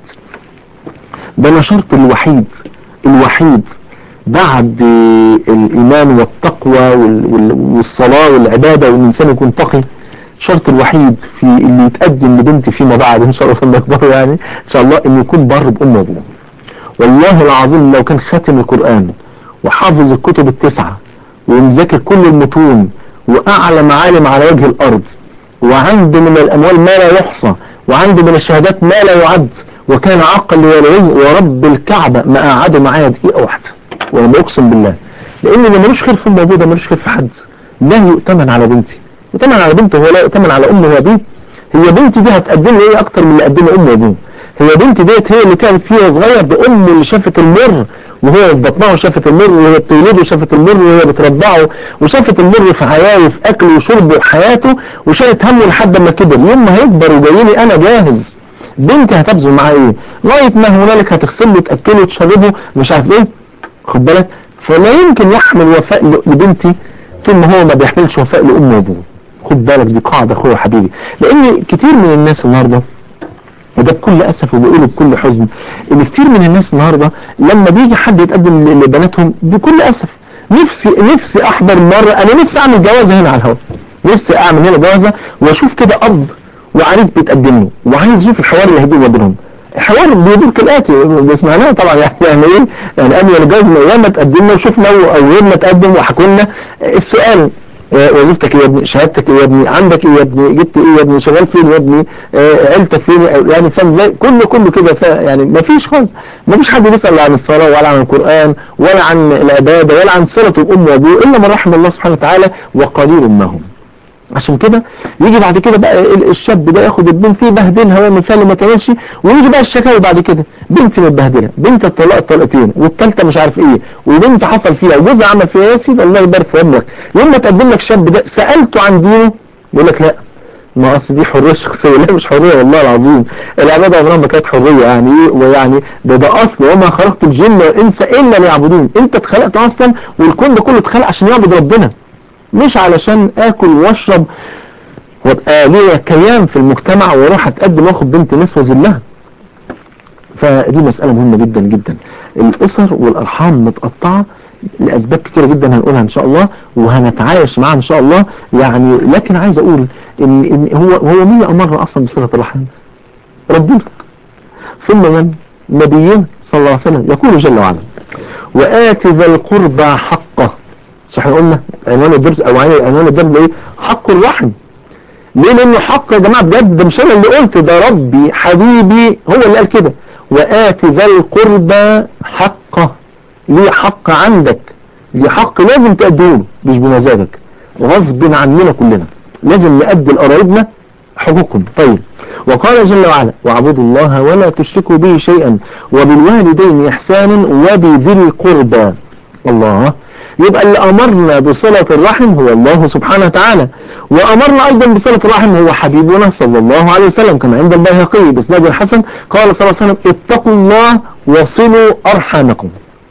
ده انا شرط الوحيد الوحيد بعد الايمان والتقوى والصلاه والعباده والانسان يكون تقي الشرط الوحيد في اللي يتقدم لبنتي فيما بعد ان شاء الله لما يكبروا يعني ان شاء الله انه يكون بر بامه وابوه والله العظيم لو كان خاتم القران وحافظ الكتب التسعه ومذاكر كل المتون واعلى عالم على وجه الارض وعنده من الاموال ما لا يحصى وعنده من الشهادات ما لا يعد وكان عاقا لوالديه ورب الكعبه ما قعدوا معايا دقيقه واحده وانا بقسم بالله لان اللي ملوش خير في امه وابوه ده ملوش خير في حد لا يؤتمن على بنتي يؤتمن على بنته ولا يؤتمن على امه وابيه هي بنتي دي هتقدم لي ايه اكتر من اللي قدمه امه وابوه هي بنتي ديت هي اللي تعبت فيها صغير بامه اللي شافت المر وهي في بطنها وشافت المر وهي بتولده وشافت المر وهي بترضعه وشافت المر في حياه وفي اكله وشربه وحياته وشالت همه لحد ما كبر يوم ما هيكبر وجاي لي انا جاهز بنتي هتبذل معاه ايه لغايه ما هنالك هتغسله تاكله تشربه مش عارف ايه خد بالك فلا يمكن يحمل وفاء لبنتي طول ما هو ما بيحملش وفاء لامه وابوه خد بالك دي قاعده اخويا حبيبي لان كتير من الناس النهارده وده بكل اسف وبقوله بكل حزن ان كتير من الناس النهارده لما بيجي حد يتقدم لبناتهم بكل اسف نفسي نفسي احضر مرة انا نفسي اعمل جوازة هنا على الهواء نفسي اعمل هنا جوازة واشوف كده اب وعريس بيتقدم له وعايز اشوف الحوار اللي هيدور ما بينهم الحوار بيدور كالاتي ده سمعناه طبعا يعني يعني ايه يعني قبل الجواز من ايام ما تقدمنا وشفنا او غير ما تقدم وحكوا لنا السؤال آه، وظيفتك ايه يا ابني شهادتك ايه يا ابني عندك ايه يا ابني جبت ايه يا ابني شغال فين يا ابني آه، عيلتك فين يعني فاهم ازاي كله كله كده ف- يعني ما فيش خالص ما فيش حد بيسال لا عن الصلاه ولا عن القران ولا عن العباده ولا عن صله الام وابوه الا من رحم الله سبحانه وتعالى وقليل ما هم عشان كده يجي بعد كده بقى ال- الشاب ده ياخد البنت يبهدلها ويعمل فيها اللي ما تعملش ويجي بقى الشكاوي بعد كده بنت متبهدله بنت اتطلقت طلقتين والثالثه مش عارف ايه وبنت حصل فيها وجوزها عمل فيها يا سيدي الله يبارك في عمرك يوم ما تقدم لك الشاب ده سالته عن دينه يقول لك لا ما اصل دي حريه شخصيه لا مش حريه والله العظيم العباده عمرها ما كانت حريه يعني ايه ويعني ده ده اصل وما خلقت الجن والانس الا ليعبدون انت اتخلقت اصلا والكون ده كله اتخلق عشان يعبد ربنا مش علشان اكل واشرب وابقى ليا كيان في المجتمع واروح اتقدم واخد بنت ناس واذلها فدي مسألة مهمة جدا جدا الأسر والأرحام متقطعة لأسباب كتيرة جدا هنقولها إن شاء الله وهنتعايش معاها إن شاء الله يعني لكن عايز أقول إن, إن هو هو مين أمرنا أصلا بصلة الرحم؟ ربنا ثم من؟ نبينا صلى الله عليه وسلم يقول جل وعلا وآت ذا القربى حقه مش احنا قلنا عنوان الدرس أو عنوان الدرس ده إيه؟ حق الرحم ليه لانه حق يا جماعه بجد ده مش انا اللي قلت ده ربي حبيبي هو اللي قال كده وآت ذا القربى حقه ليه حق عندك ليه حق لازم تأديه مش بمزاجك غصب عننا كلنا لازم نأدي لقرايبنا حقوقهم طيب وقال جل وعلا واعبدوا الله ولا تشركوا به شيئا وبالوالدين إحسانا وبذي القربى الله يبقى اللي أمرنا بصلة الرحم هو الله سبحانه وتعالى وأمرنا أيضا بصلة الرحم هو حبيبنا صلى الله عليه وسلم كما عند البيهقي بإسناد الحسن قال صلى الله عليه وسلم اتقوا الله وصلوا أرحامكم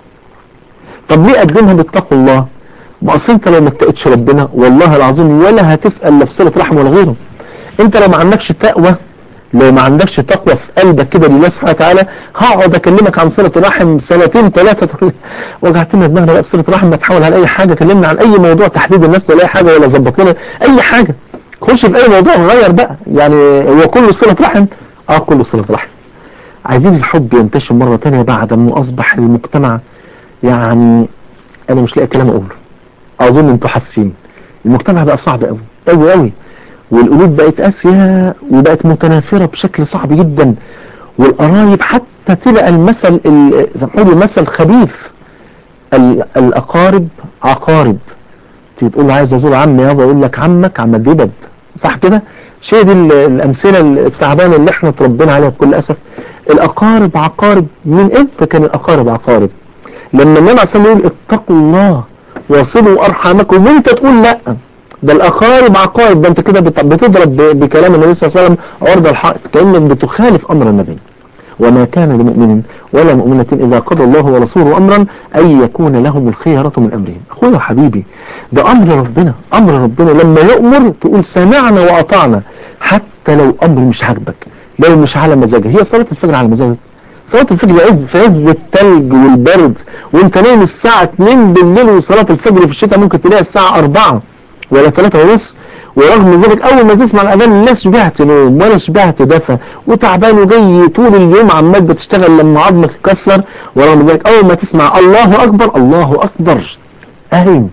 طب ليه أقدمها باتقوا الله ما أصل أنت لو ما اتقتش ربنا والله العظيم ولا هتسأل لا في صلة رحم ولا غيره أنت لو ما عندكش تقوى لو ما عندكش تقوى في قلبك كده لله سبحانه وتعالى هقعد اكلمك عن صله رحم سنتين ثلاثه تقول وجعتنا دماغنا بقى بصله رحم ما تحاول على اي حاجه كلمنا عن اي موضوع تحديد الناس ولا اي حاجه ولا ظبط لنا اي حاجه خش في اي موضوع غير بقى يعني هو كله صله رحم اه كله صله رحم عايزين الحب ينتشر مره ثانيه بعد ما اصبح المجتمع يعني انا مش لاقي كلام اقوله اظن انتوا حاسين المجتمع بقى صعب قوي قوي قوي والقلوب بقت قاسية وبقت متنافرة بشكل صعب جدا والقرايب حتى تلقى المثل ال- زي ما بيقولوا مثل خبيث ال- الأقارب عقارب تيجي تقول له عايز أزور عمي يابا يقول لك عمك عم دبب صح كده؟ شيء دي ال- الأمثلة التعبانة اللي احنا اتربينا عليها بكل أسف الأقارب عقارب من إمتى كان الأقارب عقارب؟ لما النبي عليه الصلاة والسلام يقول اتقوا الله وصلوا أرحامكم وأنت تقول لأ ده الأقارب عقارب ده أنت كده بت- بتضرب ب- بكلام النبي صلى الله عليه وسلم عرض الحائط كأنك بتخالف أمر النبي وما كان لمؤمن ولا مؤمنة إذا قضى الله ورسوله أمرا أن يكون لهم الخيرة من أمرهم أخويا وحبيبي ده أمر ربنا أمر ربنا لما يؤمر تقول سمعنا وأطعنا حتى لو أمر مش عاجبك لو مش على مزاجك هي صلاة الفجر على مزاجك صلاة الفجر عز في عز التلج والبرد وانت نايم الساعة 2 بالليل وصلاة الفجر في الشتاء ممكن تلاقيها الساعة 4 ولا 3 ونص ورغم ذلك اول ما تسمع الاذان لا شبعت نوم ولا شبعت دفى وتعبان وجاي طول اليوم عمال بتشتغل لما عظمك يتكسر ورغم ذلك اول ما تسمع الله اكبر الله اكبر قايم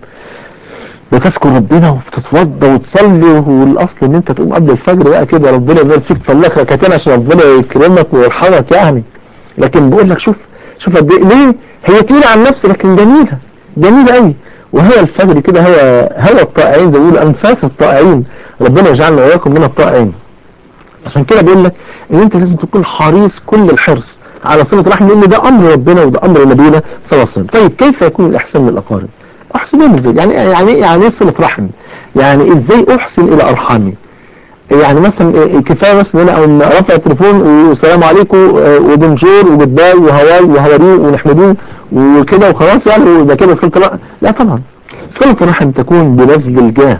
بتذكر ربنا وبتتوضى وتصلي والاصل ان انت تقوم قبل الفجر بقى كده ربنا يبارك فيك تصلي لك ركعتين عشان ربنا يكرمك ويرحمك يعني لكن بقول لك شوف شوف قد ايه ليه هي تقيله على النفس لكن جميله جميله قوي وهو الفجر كده هو هو الطائعين زي ما بيقولوا انفاس الطائعين ربنا يجعلنا واياكم من الطائعين عشان كده بيقول لك ان انت لازم تكون حريص كل الحرص على صله الرحم لان ده امر ربنا وده امر نبينا صلى الله عليه وسلم طيب كيف يكون الاحسان للاقارب احسن ازاي يعني يعني يعني ايه صله رحم يعني ازاي احسن الى ارحامي يعني مثلا كفايه مثلا ان انا اقوم رافع التليفون والسلام عليكم وبنجور وجود باي وهواي وهوريه ونحمدوه وكده وخلاص يعني وده كده صله الرحم لا طبعا صله الرحم تكون ببذل الجاه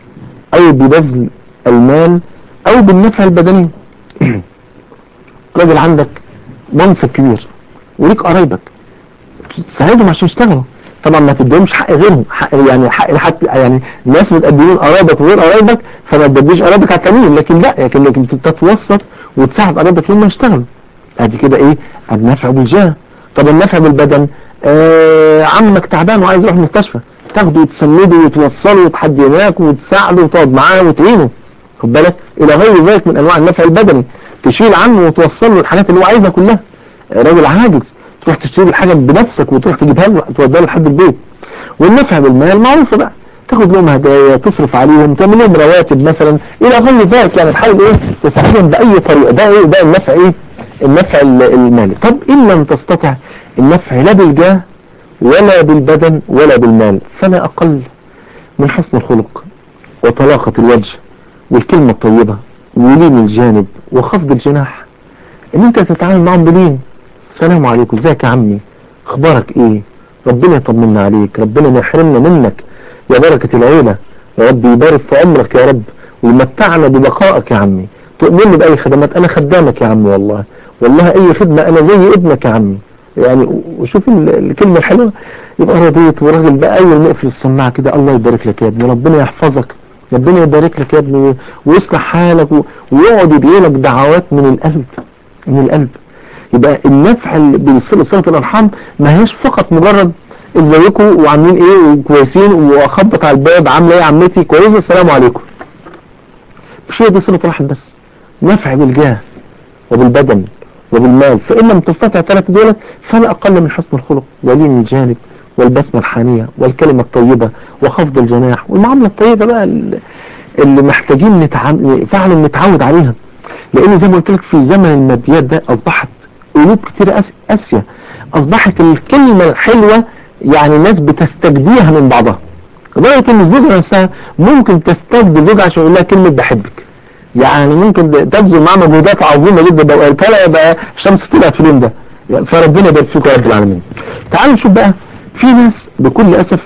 او ببذل المال او بالنفع البدني راجل عندك منصب كبير وليك قرايبك تساعدهم عشان يشتغلوا طبعا ما تديهمش حق غيرهم حق يعني حق حتى يعني الناس متقدمين قرايبك وغير قرايبك فما تديش قرايبك على التانيين لكن لا لكن لكن تتوسط وتساعد قرايبك لما يشتغلوا ادي كده ايه النفع بالجاه طب النفع بالبدن آه عمك تعبان وعايز يروح المستشفى تاخده وتسنده وتوصله وتحدي هناك وتساعده وتقعد معاه وتعينه خد بالك الى غير ذلك من انواع النفع البدني تشيل عنه وتوصل له الحاجات اللي هو عايزها كلها راجل عاجز تروح تشتري الحاجه بنفسك وتروح تجيبها له توديها له لحد البيت والنفع بالمال معروفه بقى تاخد لهم هدايا تصرف عليهم تعمل لهم رواتب مثلا الى غير ذلك يعني تحاول ايه تساعدهم باي طريقه ده ايه ده النفع ايه النفع المالي طب ان لم تستطع النفع لا بالجاه ولا بالبدن ولا بالمال فلا اقل من حسن الخلق وطلاقه الوجه والكلمه الطيبه ولين الجانب وخفض الجناح ان انت تتعامل معهم بلين السلام عليكم ازيك يا عمي اخبارك ايه ربنا يطمنا عليك ربنا ما يحرمنا منك يا بركة العيلة يا رب يبارك في عمرك يا رب ويمتعنا ببقائك يا عمي تؤمني بأي خدمات أنا خدامك يا عمي والله والله أي خدمة أنا زي ابنك يا عمي يعني وشوف الكلمة الحلوة يبقى رضيت وراجل بقى أول ما يقفل السماعة كده الله يبارك لك يا ابني ربنا يحفظك ربنا يبارك لك يا ابني ويصلح حالك ويقعد يدعي لك دعوات من القلب من القلب يبقى النفع بصلة الأرحام ما هيش فقط مجرد ازيكم وعاملين ايه وكويسين واخبط على الباب عامله ايه يا عمتي كويسه السلام عليكم مش هي دي صله رحم بس نفع بالجاه وبالبدن وبالمال فان لم تستطع ثلاث دولت فلا اقل من حسن الخلق ولين الجانب والبسمه الحانيه والكلمه الطيبه وخفض الجناح والمعامله الطيبه بقى اللي محتاجين نتعام... فعلا نتعود عليها لان زي ما قلت لك في زمن الماديات ده اصبحت قلوب كتير قاسيه اصبحت الكلمه الحلوه يعني الناس بتستجديها من بعضها لدرجه ان الزوجه نفسها ممكن تستجدي زوجها عشان يقول لها كلمه بحبك يعني ممكن تبذل معاها مجهودات عظيمه جدا لو قالت لها يبقى الشمس طلعت في اليوم ده فربنا يبارك فيكم يا رب العالمين. تعالوا نشوف بقى في ناس بكل اسف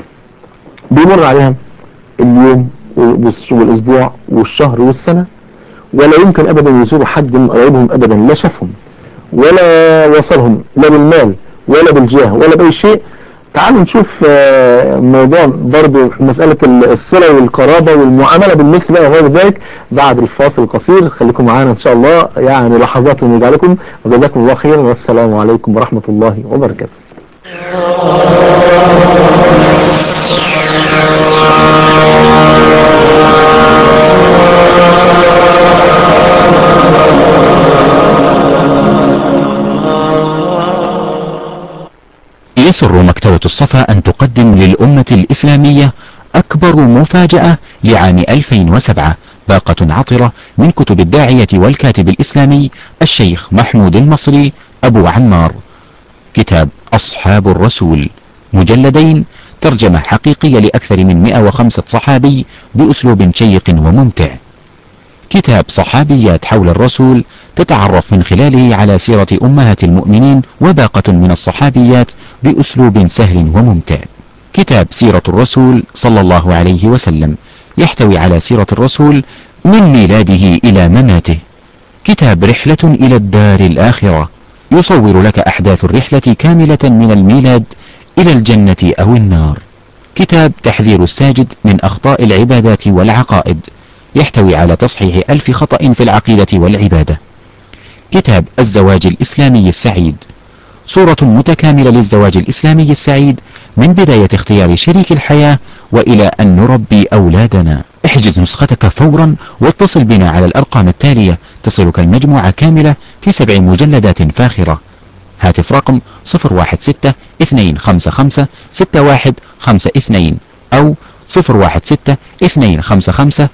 بيمر عليها اليوم والاسبوع والشهر والسنه ولا يمكن ابدا يزوروا حد من قرايبهم ابدا لا شافهم ولا وصلهم لا بالمال ولا بالجاه ولا بأي شيء تعالوا نشوف موضوع برضو مسألة الصلة والقرابة والمعاملة بالملك بقى وغير ذلك بعد الفاصل القصير خليكم معانا إن شاء الله يعني لحظات من لكم وجزاكم الله خيرا والسلام عليكم ورحمة الله وبركاته يسر مكتبة الصفا أن تقدم للأمة الإسلامية أكبر مفاجأة لعام 2007 باقة عطرة من كتب الداعية والكاتب الإسلامي الشيخ محمود المصري أبو عمار كتاب أصحاب الرسول مجلدين ترجمة حقيقية لأكثر من 105 صحابي بأسلوب شيق وممتع كتاب صحابيات حول الرسول تتعرف من خلاله على سيرة أمهات المؤمنين وباقة من الصحابيات بأسلوب سهل وممتع كتاب سيرة الرسول صلى الله عليه وسلم يحتوي على سيرة الرسول من ميلاده إلى مماته كتاب رحلة إلى الدار الآخرة يصور لك أحداث الرحلة كاملة من الميلاد إلى الجنة أو النار كتاب تحذير الساجد من أخطاء العبادات والعقائد يحتوي على تصحيح ألف خطأ في العقيدة والعبادة كتاب الزواج الإسلامي السعيد صورة متكاملة للزواج الإسلامي السعيد من بداية اختيار شريك الحياة وإلى أن نربي أولادنا احجز نسختك فورا واتصل بنا على الأرقام التالية تصلك المجموعة كاملة في سبع مجلدات فاخرة هاتف رقم 016 255 6152 أو 016 255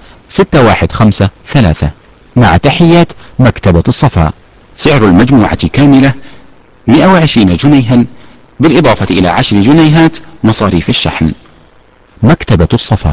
6153 مع تحيات مكتبة الصفا سعر المجموعة كاملة 120 جنيها بالإضافة إلى 10 جنيهات مصاريف الشحن مكتبة الصفا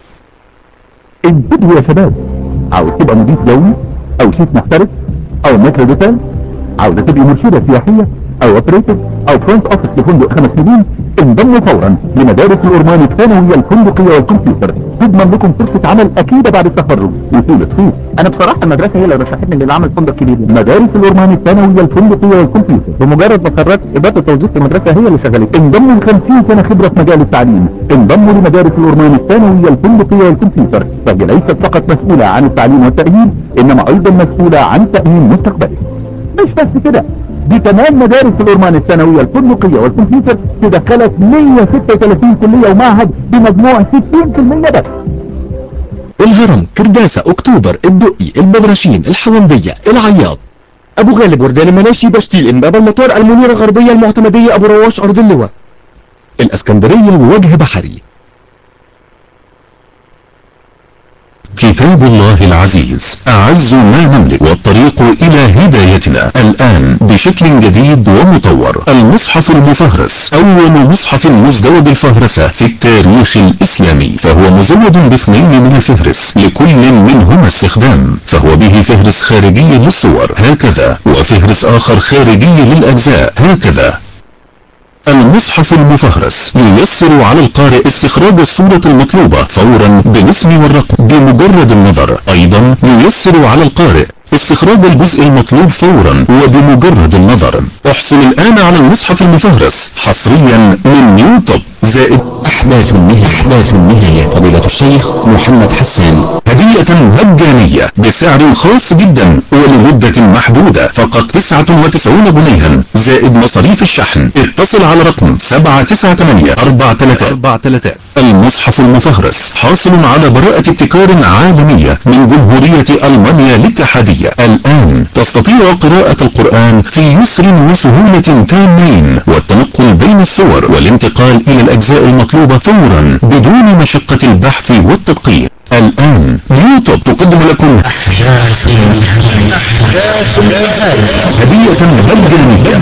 انتبهوا يا شباب عاوز تبقى مضيف دولي او شيف محترف او متر دوتيل عاوزة تبقي مرشدة سياحية او اوبريتور او فرونت اوفيس لفندق خمس سنين انضموا فورا لمدارس الأورمان الثانوية الفندقية والكمبيوتر تضمن لكم فرصة عمل أكيدة بعد التخرج وطول الصيف انا بصراحة المدرسة هي اللي رشحتني للعمل فندق كبير مدارس الأورمان الثانوية الفندقية والكمبيوتر بمجرد ما اتخرجت اداره التوظيف في المدرسة هي اللي شغلتني انضموا ل 50 سنة خبرة في مجال التعليم انضموا لمدارس الأورمان الثانوية الفندقية والكمبيوتر فهي ليست فقط مسؤولة عن التعليم والتأهيل إنما أيضا مسؤولة عن تأمين مستقبلك مش بس كده دي كمان مدارس الأورمان الثانوية الفندقية والكمبيوتر تدخلت 136 كلية ومعهد بمجموع 60% بس الهرم كرداسة اكتوبر الدقي البدرشين الحومدية العياط ابو غالب وردان المناشي بشتيل امبابة المطار المنيرة غربية المعتمدية ابو رواش ارض اللواء الاسكندرية ووجه بحري كتاب الله العزيز أعز ما نملك والطريق إلى هدايتنا الآن بشكل جديد ومطور المصحف المفهرس أول مصحف مزدوج الفهرسة في التاريخ الإسلامي فهو مزود باثنين من الفهرس لكل منهما استخدام فهو به فهرس خارجي للصور هكذا وفهرس آخر خارجي للأجزاء هكذا المصحف المفهرس ييسر على القارئ استخراج الصورة المطلوبة فورا بالاسم والرقم بمجرد النظر ايضا ييسر على القارئ استخراج الجزء المطلوب فورا وبمجرد النظر احصل الان على المصحف المفهرس حصريا من نيوتوب زائد أحداث النهاية أحداث النهاية فضيلة الشيخ محمد حسان هدية مجانية بسعر خاص جدا ولمدة محدودة فقط 99 جنيها زائد مصاريف الشحن اتصل على رقم 798 المصحف المفهرس حاصل على براءة ابتكار عالمية من جمهورية ألمانيا الاتحادية الآن تستطيع قراءة القرآن في يسر وسهولة تامين والتنقل بين الصور والانتقال إلى الأجزاء المطلوبة فورا بدون مشقة البحث والتدقيق الآن يوتيوب تقدم لكم أحداث النهاية هدية مجانية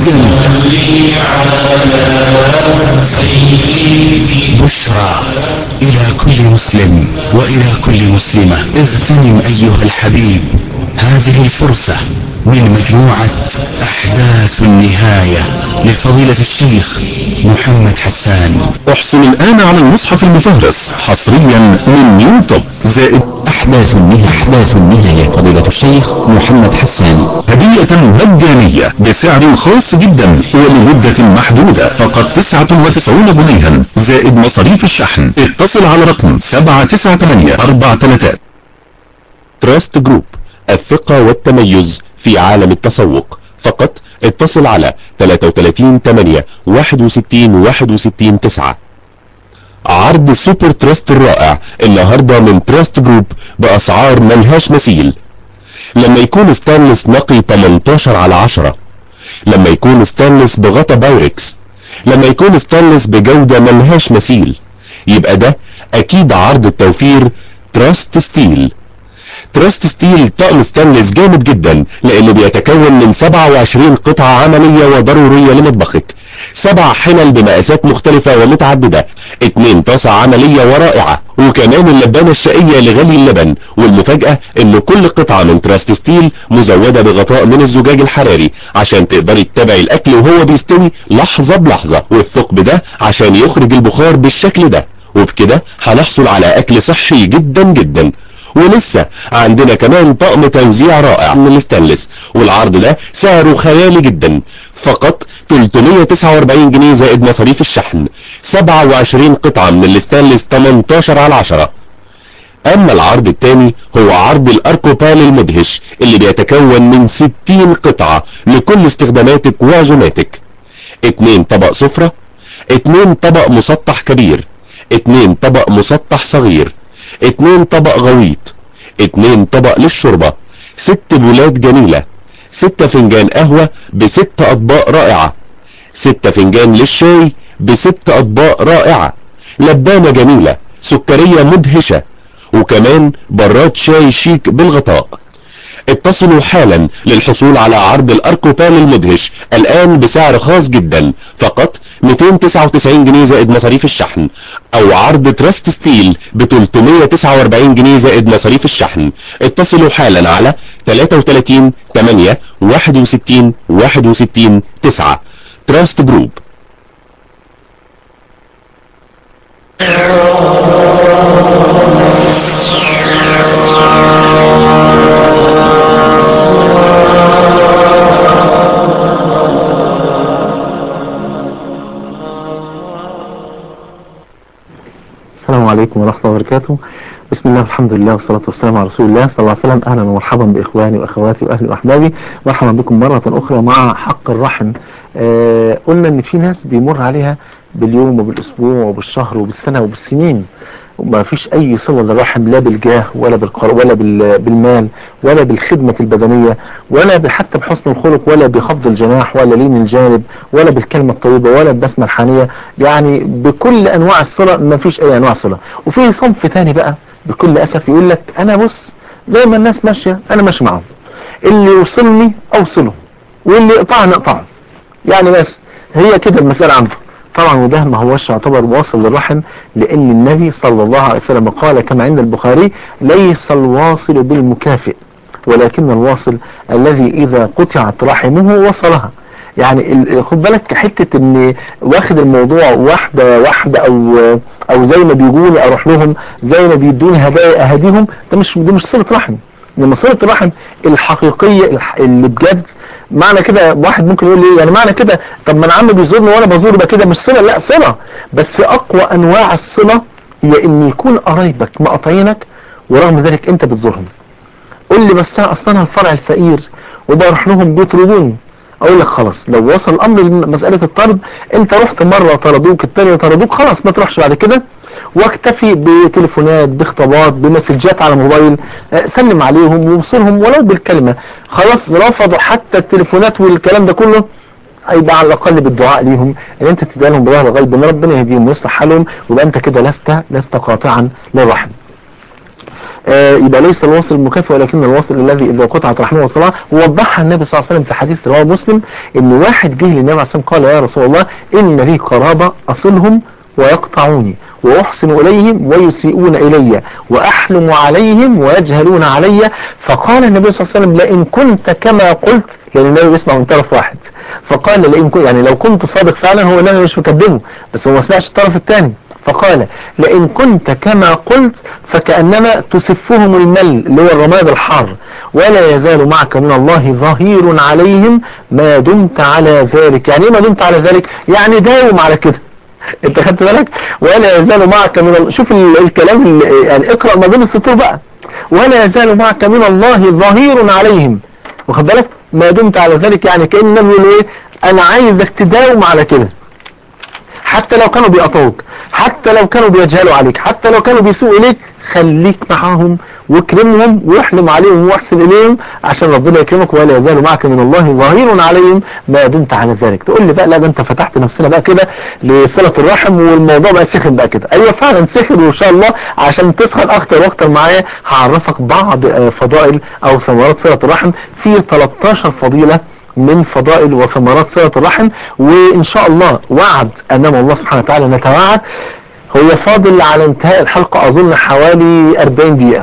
بشرى إلى كل مسلم وإلى كل مسلمة اغتنم أيها الحبيب هذه الفرصة من مجموعة أحداث النهاية لفضيلة الشيخ محمد حسان احصل الآن على المصحف المفهرس حصريا من يوتيوب زائد أحداث النهاية أحداث النهاية فضيلة الشيخ محمد حسان هدية مجانية بسعر خاص جدا ولمدة محدودة فقط 99 جنيها زائد مصاريف الشحن اتصل على رقم 798 تراست جروب الثقة والتميز في عالم التسوق فقط اتصل على 33 8 61 61 9 عرض سوبر تراست الرائع النهاردة من تراست جروب بأسعار ملهاش مثيل لما يكون ستانلس نقي 18 على 10 لما يكون ستانلس بغطا بايركس لما يكون ستانلس بجودة ملهاش مثيل يبقى ده اكيد عرض التوفير تراست ستيل تراست ستيل طقم ستانلس جامد جدا لانه بيتكون من 27 قطعة عملية وضرورية لمطبخك سبع حلل بمقاسات مختلفة ومتعددة اتنين طاسة عملية ورائعة وكمان اللبانة الشقية لغلي اللبن والمفاجأة ان كل قطعة من تراست ستيل مزودة بغطاء من الزجاج الحراري عشان تقدري تتابعي الاكل وهو بيستوي لحظة بلحظة والثقب ده عشان يخرج البخار بالشكل ده وبكده هنحصل على اكل صحي جدا جدا ولسه عندنا كمان طقم توزيع رائع من الستانلس والعرض ده سعره خيالي جدا فقط 349 جنيه زائد مصاريف الشحن 27 قطعة من الستانلس 18 على 10 اما العرض التاني هو عرض الاركوبال المدهش اللي بيتكون من 60 قطعة لكل استخداماتك وعزوماتك اتنين طبق سفرة اتنين طبق مسطح كبير اتنين طبق مسطح صغير اتنين طبق غويط اتنين طبق للشوربة ست بولات جميلة ستة فنجان قهوة بست اطباق رائعة ستة فنجان للشاي بست اطباق رائعة لبانة جميلة سكرية مدهشة وكمان براد شاي شيك بالغطاء اتصلوا حالا للحصول على عرض الاركوبال المدهش الان بسعر خاص جدا فقط 299 جنيه زائد مصاريف الشحن او عرض تراست ستيل ب 349 جنيه زائد مصاريف الشحن اتصلوا حالا على 33 8 61 61 9 تراست جروب السلام عليكم ورحمة الله وبركاته بسم الله والحمد لله والصلاة والسلام على رسول الله صلى الله عليه وسلم أهلا ومرحبا بإخواني وأخواتي وأهلي وأحبابي مرحبا بكم مرة أخرى مع حق الرحم آه قلنا إن في ناس بيمر عليها باليوم وبالأسبوع وبالشهر وبالسنة وبالسنين وما فيش أي صلة للرحم لا بالجاه ولا بالقر ولا بال- بالمال ولا بالخدمة البدنية ولا حتى بحسن الخلق ولا بخفض الجناح ولا لين الجانب ولا بالكلمة الطيبة ولا البسمة الحانية يعني بكل أنواع الصلة ما فيش أي أنواع صلة وفي صنف تاني بقى بكل أسف يقول لك أنا بص زي ما الناس ماشية أنا ماشي معاهم اللي يوصلني أوصله واللي يقطعني أقطعه يعني بس هي كده المسألة عنده طبعا وده ما هوش يعتبر واصل للرحم لأن النبي صلى الله عليه وسلم قال كما عند البخاري ليس الواصل بالمكافئ ولكن الواصل الذي إذا قطعت رحمه وصلها يعني ال- خد بالك حتة ان واخد الموضوع واحدة واحدة او او زي ما بيقولوا اروح لهم زي ما بيدوني هدايا اهديهم ده مش دي مش صلة رحم انما صلة الرحم الحقيقية الح- اللي بجد معنى كده واحد ممكن يقول لي يعني معنى كده طب ما انا عم بيزورني وانا بزوره يبقى كده مش صلة لا صلة بس اقوى انواع الصلة هي ان يكون قرايبك مقاطعينك ورغم ذلك انت بتزورهم قول لي بس انا اصلا أنا الفرع الفقير وبروح لهم بيطردوني اقول لك خلاص لو وصل الامر لمساله الطرد انت رحت مره طردوك الثانيه طردوك خلاص ما تروحش بعد كده واكتفي بتليفونات بخطابات بمسجات على الموبايل آه، سلم عليهم ووصلهم ولو بالكلمه خلاص رفضوا حتى التليفونات والكلام ده كله يبقى على الاقل بالدعاء ليهم ان انت تدعي لهم بظهر الغيب ان ربنا يهديهم ويصلح حالهم ويبقى انت كده لست لست قاطعا للرحم آه، يبقى ليس الواصل المكافئ ولكن الواصل الذي اذا قطعت رحمه وصلها ووضحها النبي صلى الله عليه وسلم في حديث رواه مسلم ان واحد جه للنبي عليه الصلاه والسلام قال يا رسول الله ان لي قرابه اصلهم ويقطعوني واحسن اليهم ويسيئون الي واحلم عليهم ويجهلون علي فقال النبي صلى الله عليه وسلم لئن كنت كما قلت لان النبي بيسمع من طرف واحد فقال لئن كنت يعني لو كنت صادق فعلا هو النبي مش مكذبه بس هو ما سمعش الطرف الثاني فقال لئن كنت كما قلت فكأنما تسفهم المل اللي هو الرماد الحار ولا يزال معك من الله ظهير عليهم ما دمت على ذلك يعني ايه ما دمت على ذلك يعني داوم على كده انت خدت بالك ولا يزال معك من الله شوف ال- الكلام ال- يعني اقرأ ما بين السطور بقى ولا يزال معك من الله ظهير عليهم واخد بالك ما دمت على ذلك يعني كأن النبي يقول ايه انا عايزك تداوم على كده حتى لو كانوا بيقطعوك حتى لو كانوا بيجهلوا عليك حتى لو كانوا بيسوءوا إليك خليك معاهم واكرمهم واحلم عليهم واحسن إليهم عشان ربنا يكرمك ولا يزال معك من الله ظهير عليهم ما دمت على ذلك تقول لي بقى لا ده انت فتحت نفسنا بقى كده لصلة الرحم والموضوع بقى سخن بقى كده ايوه فعلا سخن وان شاء الله عشان تسخن اكتر واكتر معايا هعرفك بعض آه، فضائل او ثمرات صلة الرحم في 13 فضيلة من فضائل وثمرات صلة الرحم وإن شاء الله وعد أمام الله سبحانه وتعالى نتوعد هو فاضل على انتهاء الحلقة أظن حوالي 40 دقيقة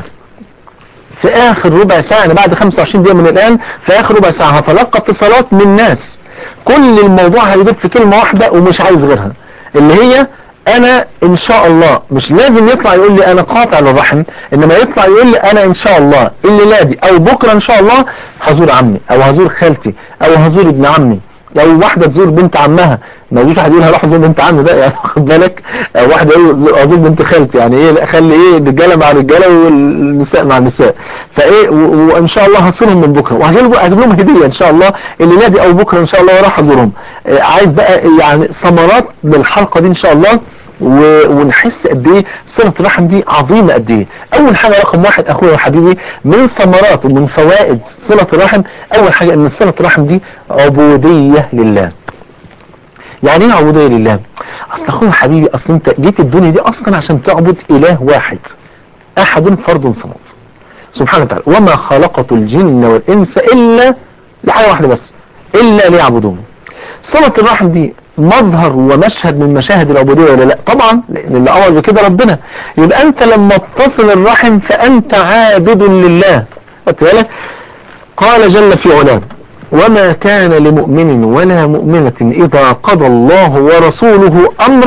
في آخر ربع ساعة يعني بعد 25 دقيقة من الآن في آخر ربع ساعة هتلقى اتصالات من ناس كل الموضوع هيدب في كلمة واحدة ومش عايز غيرها اللي هي انا ان شاء الله مش لازم يطلع يقول لي انا قاطع للرحم انما يطلع يقول لي انا ان شاء الله الليله دي او بكره ان شاء الله هزور عمي او هزور خالتي او هزور ابن عمي لو واحده تزور بنت عمها ما يجيش واحد يقول هروح ازور بنت عمي ده يعني واخد بالك أو واحد يقول زو- ازور بنت خالتي يعني ايه اخلي ايه الرجاله مع الرجاله والنساء مع النساء فايه و- وان شاء الله هزورهم من بكره وهجيب هجيب لهم هديه ان شاء الله الليله دي او بكره ان شاء الله وراح ازورهم آه، عايز بقى يعني ثمرات للحلقه دي ان شاء الله و- ونحس قد ايه صله الرحم دي عظيمه قد ايه اول حاجه رقم واحد اخويا وحبيبي من ثمرات ومن فوائد صله الرحم اول حاجه ان صله الرحم دي عبوديه لله يعني ايه عبوديه لله اصل اخويا حبيبي اصل انت جيت الدنيا دي اصلا عشان تعبد اله واحد احد فرد صمد سبحانه وتعالى وما خلقت الجن والانس الا لحاجه واحده بس الا ليعبدون صلة الرحم دي مظهر ومشهد من مشاهد العبودية ولا لا طبعا لان اللي امر بكده ربنا يبقى انت لما تصل الرحم فانت عابد لله خدت بالك قال جل في علاه وما كان لمؤمن ولا مؤمنة إذا قضى الله ورسوله أمرا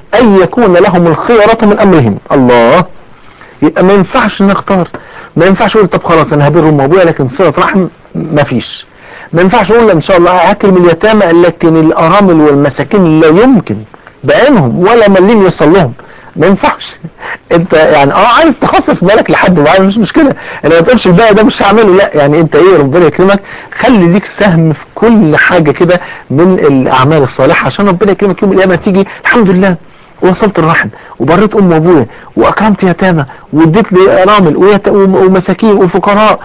ان يكون لهم الخيرة من امرهم الله يبقى ما ينفعش نختار ما ينفعش اقول طب خلاص انا هبر ام ابويا لكن صله رحم ما فيش ما ينفعش اقول ان شاء الله هاكرم اليتامى لكن الارامل والمساكين لا يمكن بعينهم ولا مليم يوصل لهم ما ينفعش انت يعني اه عايز تخصص بالك لحد معين مش مشكله انا ما تقولش الباقي ده مش هعمله لا يعني انت ايه ربنا يكرمك خلي ليك سهم في كل حاجه كده من الاعمال الصالحه عشان ربنا يكرمك يوم القيامه تيجي الحمد لله وصلت الرحم وبريت ام وابويا واكرمت يتامى واديت لي ارامل ويت- ومساكين وفقراء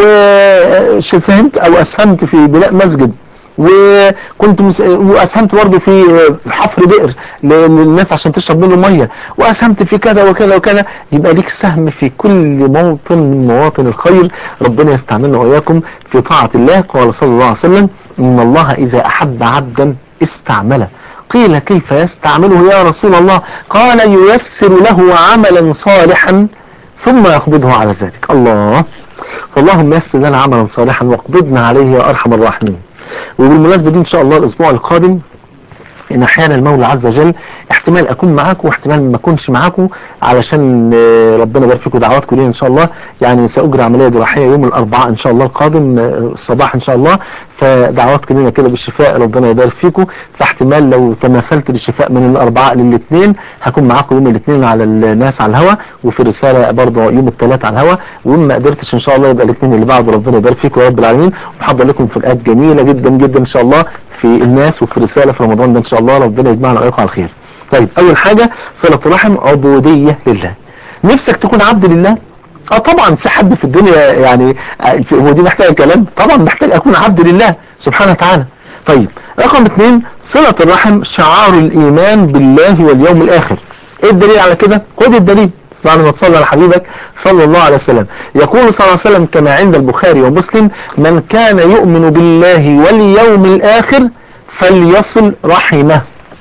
وساهمت او اسهمت في بناء مسجد وكنت مس... واسهمت برضه في حفر بئر ل- للناس عشان تشرب منه ميه واسهمت في كذا وكذا وكذا يبقى ليك سهم في كل موطن من مواطن الخير ربنا يستعملنا واياكم في طاعه الله قال صلى الله عليه وسلم ان الله اذا احب عبدا استعمله قيل كيف يستعمله يا رسول الله قال ييسر له عملا صالحا ثم يقبضه على ذلك الله فاللهم يسر لنا عملا صالحا واقبضنا عليه يا ارحم الراحمين وبالمناسبه دي ان شاء الله الاسبوع القادم ان احيانا المولى عز وجل احتمال اكون معاكم واحتمال ما اكونش معاكم علشان آه، ربنا يبارك فيكم دعواتكم لينا ان شاء الله يعني ساجري عمليه جراحيه يوم الاربعاء ان شاء الله القادم آه، الصباح ان شاء الله فدعواتكم لينا كده بالشفاء ربنا يبارك فيكم فاحتمال لو تماثلت للشفاء من الاربعاء للاثنين هكون معاكم يوم الاثنين على الناس على الهوا وفي رساله برضه يوم الثلاث على الهوا وإن ما قدرتش ان شاء الله يبقى الاثنين اللي بعده ربنا يبارك فيكم يا رب العالمين ومحضر لكم فئات جميله جدا جدا ان شاء الله في الناس وفي رساله في رمضان ده ان شاء الله ربنا يجمعنا واياكم على الخير. طيب اول حاجه صله الرحم عبوديه لله. نفسك تكون عبد لله؟ اه طبعا في حد في الدنيا يعني آه، في- هو دي محتاجه كلام؟ طبعا محتاج اكون عبد لله سبحانه وتعالى. طيب رقم اثنين صله الرحم شعار الايمان بالله واليوم الاخر. ايه الدليل على كده؟ خد الدليل. بعد ما تصلي على حبيبك صلى الله عليه وسلم يقول صلى الله عليه وسلم كما عند البخاري ومسلم من كان يؤمن بالله واليوم الآخر فليصل رحمه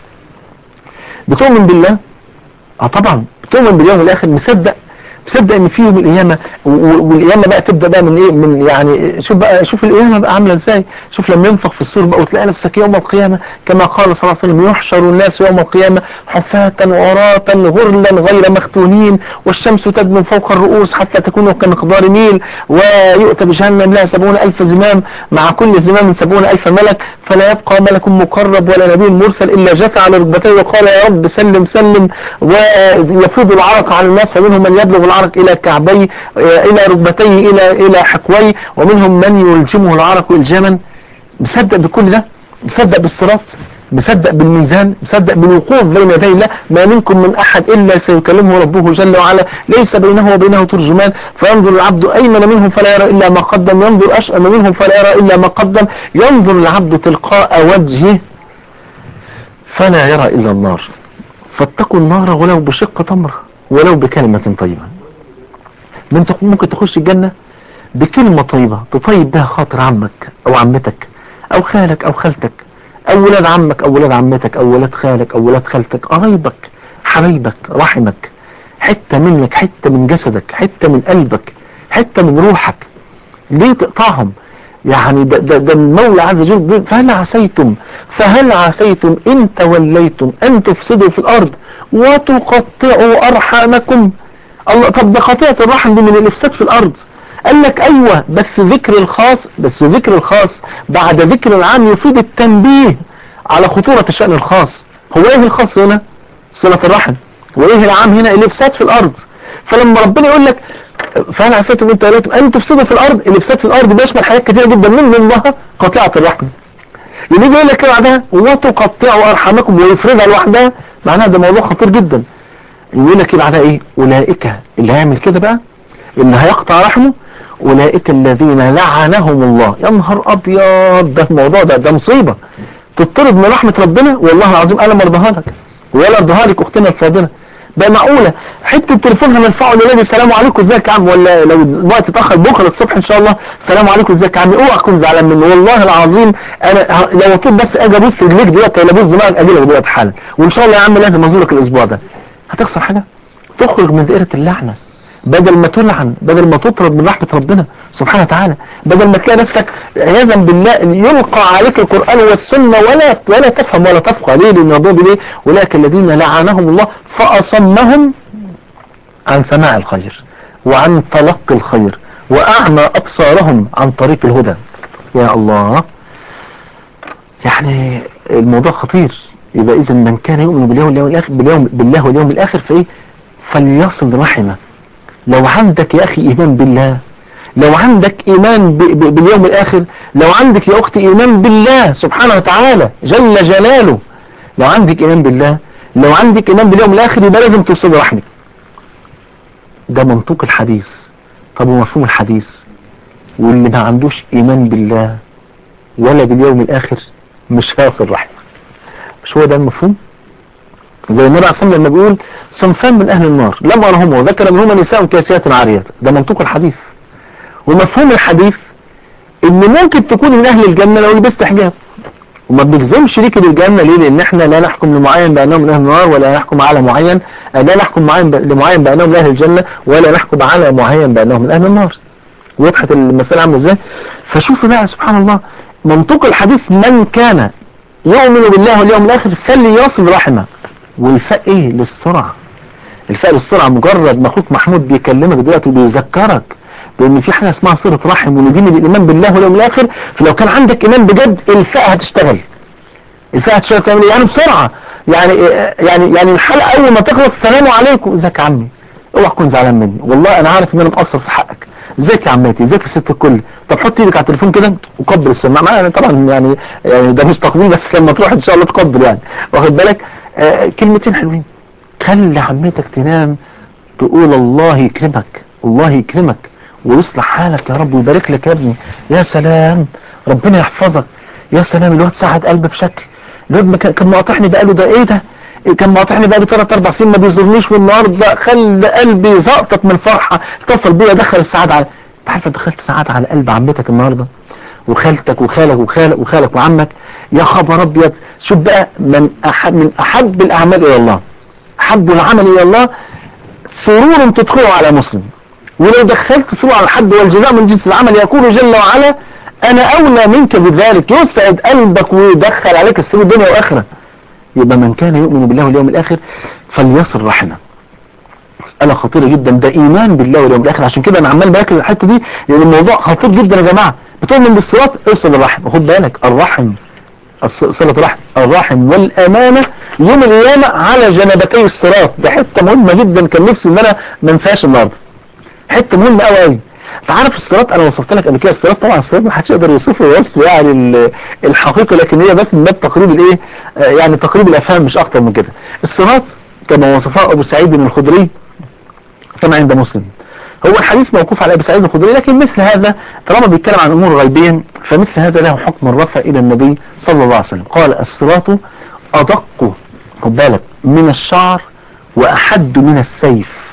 بتؤمن بالله اه طبعا بتؤمن باليوم الاخر مصدق مصدق ان في يوم القيامه و- و- والقيامه بقى تبدا بقى من ايه من يعني شوف بقى شوف القيامه بقى عامله ازاي شوف لما ينفخ في الصور بقى وتلاقي نفسك يوم القيامه كما قال صلى الله عليه وسلم يحشر الناس يوم القيامه حفاة عراة غرلا غير مختونين والشمس تدنو فوق الرؤوس حتى تكون كمقدار ميل ويؤتى بجهنم لها سبعون ألف زمام مع كل زمام سبعون ألف ملك فلا يبقى ملك مقرب ولا نبي مرسل إلا جثى على ركبتيه وقال يا رب سلم سلم ويفيض العرق على الناس فمنهم من يبلغ العرق إلى كعبي إلى ركبتيه إلى إلى حقوي ومنهم من يلجمه العرق إلجاما مصدق بكل ده مصدق بالصراط مصدق بالميزان مصدق بالوقوف بين يدي الله ما منكم من أحد إلا سيكلمه ربه جل وعلا ليس بينه وبينه ترجمان فينظر العبد أيمن منهم فلا يرى إلا ما قدم ينظر أشأم منهم فلا يرى إلا ما قدم ينظر العبد تلقاء وجهه فلا يرى إلا النار فاتقوا النار ولو بشق تمرة ولو بكلمة طيبة من تق- ممكن تخش الجنة بكلمة طيبة تطيب بها خاطر عمك أو عمتك أو خالك أو خالتك أو ولاد عمك أو ولاد عمتك أو ولاد خالك أو ولاد خالتك قرايبك حبايبك رحمك حتة منك حتة من جسدك حتة من قلبك حتة من روحك ليه تقطعهم يعني ده, ده, ده المولى عز وجل بيقول فهل عسيتم فهل عسيتم إن توليتم أن تفسدوا في الأرض وتقطعوا أرحامكم الله طب ده قطيعة الرحم دي من الإفساد في الأرض قال لك أيوة بس ذكر الخاص بس ذكر الخاص بعد ذكر العام يفيد التنبيه على خطورة الشأن الخاص هو إيه الخاص هنا؟ صلة الرحم وإيه العام هنا؟ الإفساد في الأرض فلما ربنا يقول لك فهل عسيتم ان توليتم ان تفسدوا في الارض الافساد في الارض بيشمل حاجات كتيره جدا من ضمنها قطيعه الرحم يجي يقول لك كده بعدها وتقطعوا ارحامكم ويفردها لوحدها معناها ده موضوع خطير جدا يقول لك بعدها ايه اولئك اللي هيعمل كده بقى اللي هيقطع رحمه اولئك الذين لعنهم الله يا نهار ابيض ده الموضوع ده ده مصيبه تطرد من رحمه ربنا والله العظيم انا ما ارضاها لك ولا ارضاها لك اختنا الفاضله ده معقوله حته التليفون هنرفعه للنبي السلام عليكم ازيك يا عم ولا لو الوقت اتاخر بكره الصبح ان شاء الله السلام عليكم ازيك يا عم اوعى تكون زعلان منه والله العظيم انا ه- لو اطلب بس اجي ابص رجليك دلوقتي ولا ابص دماغك اجي لك دلوقتي حالا وان شاء الله يا عم لازم ازورك الاسبوع ده هتخسر حاجه تخرج من دائره اللعنه بدل ما تلعن بدل ما تطرد من رحمة ربنا سبحانه وتعالى بدل ما تلاقي نفسك عياذا بالله يلقى عليك القرآن والسنة ولا ولا تفهم ولا تفقه ليه لأن ربنا بيقول ايه أولئك الذين لعنهم الله فأصمهم عن سماع الخير وعن تلقي الخير وأعمى أبصارهم عن طريق الهدى يا الله يعني الموضوع خطير يبقى إذا من كان يؤمن بالله واليوم الآخر باليوم بالله واليوم الآخر فإيه فليصل رحمه لو عندك يا أخي إيمان بالله لو عندك إيمان ب ب باليوم الآخر لو عندك يا أختي إيمان بالله سبحانه وتعالى جل جلاله لو عندك إيمان بالله لو عندك إيمان باليوم الآخر يبقى لازم توصل رحمك ده منطوق الحديث طب ومفهوم الحديث واللي ما عندوش إيمان بالله ولا باليوم الآخر مش هيصل رحمه مش هو ده المفهوم زي النبي عليه الصلاه والسلام لما بيقول صنفان من اهل النار لم ارهم وذكر منهما نساء كاسيات عاريات ده منطوق الحديث ومفهوم الحديث ان ممكن تكون من اهل الجنه لو لبست حجاب وما بنجزمش ليك للجنه ليه لان احنا لا نحكم لمعين بانهم من اهل النار ولا نحكم على معين لا نحكم معين ب... لمعين بانهم من اهل الجنه ولا نحكم على معين بانهم من اهل النار وضحت المساله عامله ازاي فشوفوا بقى سبحان الله منطوق الحديث من كان يؤمن بالله واليوم الاخر فليصل رحمه والفاء ايه للسرعة الفاء للسرعة مجرد ما اخوك محمود بيكلمك دلوقتي وبيذكرك بان في حاجة اسمها صلة رحم وان دي من الايمان بالله واليوم الاخر فلو كان عندك ايمان بجد الفاء هتشتغل الفاء هتشتغل تعمل ايه يعني بسرعة يعني يعني يعني الحلقة اول ما تخلص السلام عليكم ازيك يا عمي اوعى تكون زعلان مني والله انا عارف ان انا مقصر في حقك ازيك يا عماتي ازيك يا ست الكل طب حط ايدك على التليفون كده وقبل السماعه يعني طبعا يعني يعني ده مش تقبيل بس لما تروح ان شاء الله تقبل يعني واخد بالك آه كلمتين حلوين خلي عمتك تنام تقول الله يكرمك الله يكرمك ويصلح حالك يا رب ويبارك لك يا ابني يا سلام ربنا يحفظك يا سلام الواد سعد قلبه بشكل الواد ما كان مقاطعني بقاله ده ايه ده كان مقاطعني بقاله 3 4 سنين ما بيزورنيش والنهارده خلى قلبي زقطت من الفرحه اتصل بيا دخل السعاده على انت عارف دخلت سعاده على قلب عمتك النهارده وخالتك وخالك وخالك وخالك وعمك يا خبر ابيض شوف بقى من احب من احب الاعمال الى الله احب العمل الى الله سرور تدخله على مسلم ولو دخلت سرور على حد والجزاء من جنس العمل يقول جل وعلا انا اولى منك بذلك يسعد قلبك ويدخل عليك السرور دنيا واخره يبقى من كان يؤمن بالله واليوم الاخر فليصل رحمه مسألة خطيرة جدا ده إيمان بالله واليوم الآخر عشان كده أنا عمال بركز على الحتة دي لأن الموضوع خطير جدا يا جماعة بتؤمن بالصراط اوصل الرحم وخد بالك الرحم صلة الرحم الرحم والأمانة يوم القيامة على جنبتي الصراط ده حتة مهمة جدا كان نفسي إن أنا ما انساهاش النهاردة حتة مهمة قوي قوي انت عارف الصراط انا وصفت لك قبل كده الصراط طبعا الصراط ما حدش يقدر يوصفه وصف يعني الحقيقي لكن هي بس من باب تقريب الايه يعني تقريب الافهام مش اكتر من كده الصراط كما وصفه ابو سعيد الخدري كما عند مسلم هو الحديث موقوف على ابي سعيد الخدري لكن مثل هذا طالما بيتكلم عن امور غيبيه فمثل هذا له حكم الرفع الى النبي صلى الله عليه وسلم قال الصراط ادق خد بالك من الشعر واحد من السيف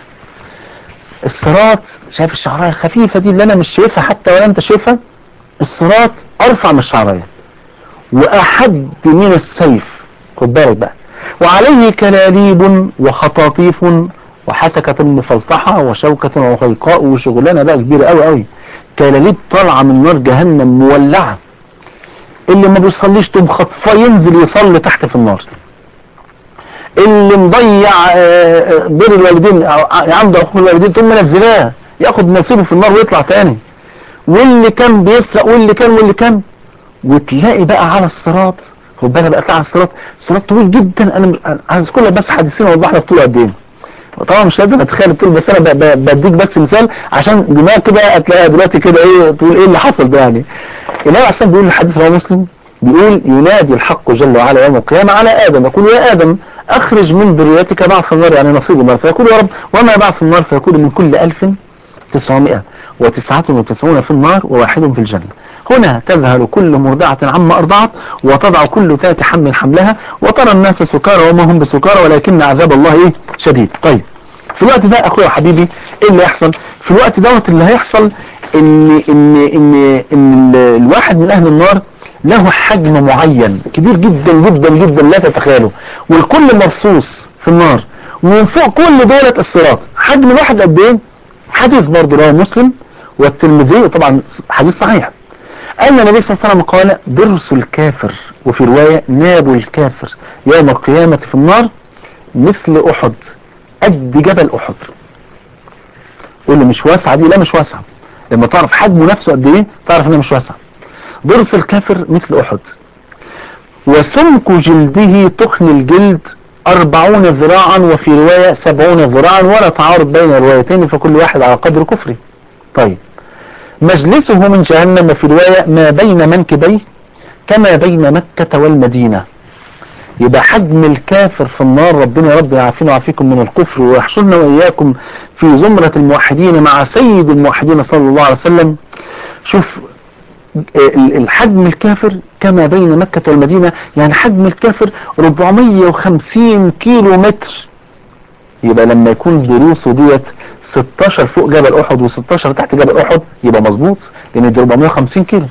الصراط شايف الشعرايه الخفيفه دي اللي انا مش شايفها حتى ولا انت شايفها الصراط ارفع من الشعرايه واحد من السيف خد بالك بقى وعليه كلاليب وخطاطيف وحسكة مفلطحة وشوكة وخيقاء وشغلانة بقى كبيرة قوي قوي كلاليب طالعة من نار جهنم مولعة اللي ما بيصليش تقوم خطفاه ينزل يصلي تحت في النار اللي مضيع بين الوالدين عنده حقوق الوالدين تقوم منزلاه ياخد نصيبه في النار ويطلع تاني واللي كان بيسرق واللي كان واللي كان وتلاقي بقى على الصراط خد بالك بقى على الصراط الصراط طويل جدا انا عايز كل بس حديثين اوضح لك طوله قد ايه طبعا مش قادر اتخيل الطول بس انا بديك بس مثال عشان دماغ كده هتلاقيها دلوقتي كده ايه تقول ايه اللي حصل ده يعني النبي عليه الصلاه بيقول الحديث رواه مسلم بيقول ينادي الحق جل وعلا يوم القيامه على ادم يقول يا ادم اخرج من ذريتك بعث النار يعني نصيب النار فيقول يا رب وما بعث النار فيقول من كل ألف تسعمائة وتسعة وتسعون في النار وواحد في الجنة هنا تذهل كل مرضعة عما أرضعت وتضع كل ذات حمل حملها وترى الناس سكارى وما هم بسكارى ولكن عذاب الله إيه شديد طيب في الوقت ده أخويا وحبيبي إيه اللي يحصل في الوقت دوت اللي هيحصل إن, إن, إن, إن الواحد من أهل النار له حجم معين كبير جدا جدا جدا لا تتخيله والكل مرصوص في النار ومن فوق كل دولة الصراط حجم الواحد قد ايه حديث برضه رواه مسلم والترمذي وطبعا حديث صحيح أن النبي صلى الله عليه وسلم قال درس الكافر وفي رواية ناب الكافر يوم القيامة في النار مثل أحد قد جبل أحد قول لي مش واسعة دي لا مش واسعة لما تعرف حجمه نفسه قد ايه تعرف انها مش واسعة ضرس الكافر مثل أحد وسمك جلده تخن الجلد أربعون ذراعا وفي رواية سبعون ذراعا ولا تعارض بين الروايتين فكل واحد على قدر كفره طيب مجلسه من جهنم في رواية ما بين منكبيه كما بين مكة والمدينة يبقى حجم الكافر في النار ربنا يا رب يعافينا ويعافيكم من الكفر ويحشرنا وإياكم في زمرة الموحدين مع سيد الموحدين صلى الله عليه وسلم شوف الحجم الكافر كما بين مكة والمدينة يعني حجم الكافر 450 كيلو متر يبقى لما يكون دروسه ديت 16 فوق جبل احد و16 تحت جبل احد يبقى مظبوط لان دي 450 كيلو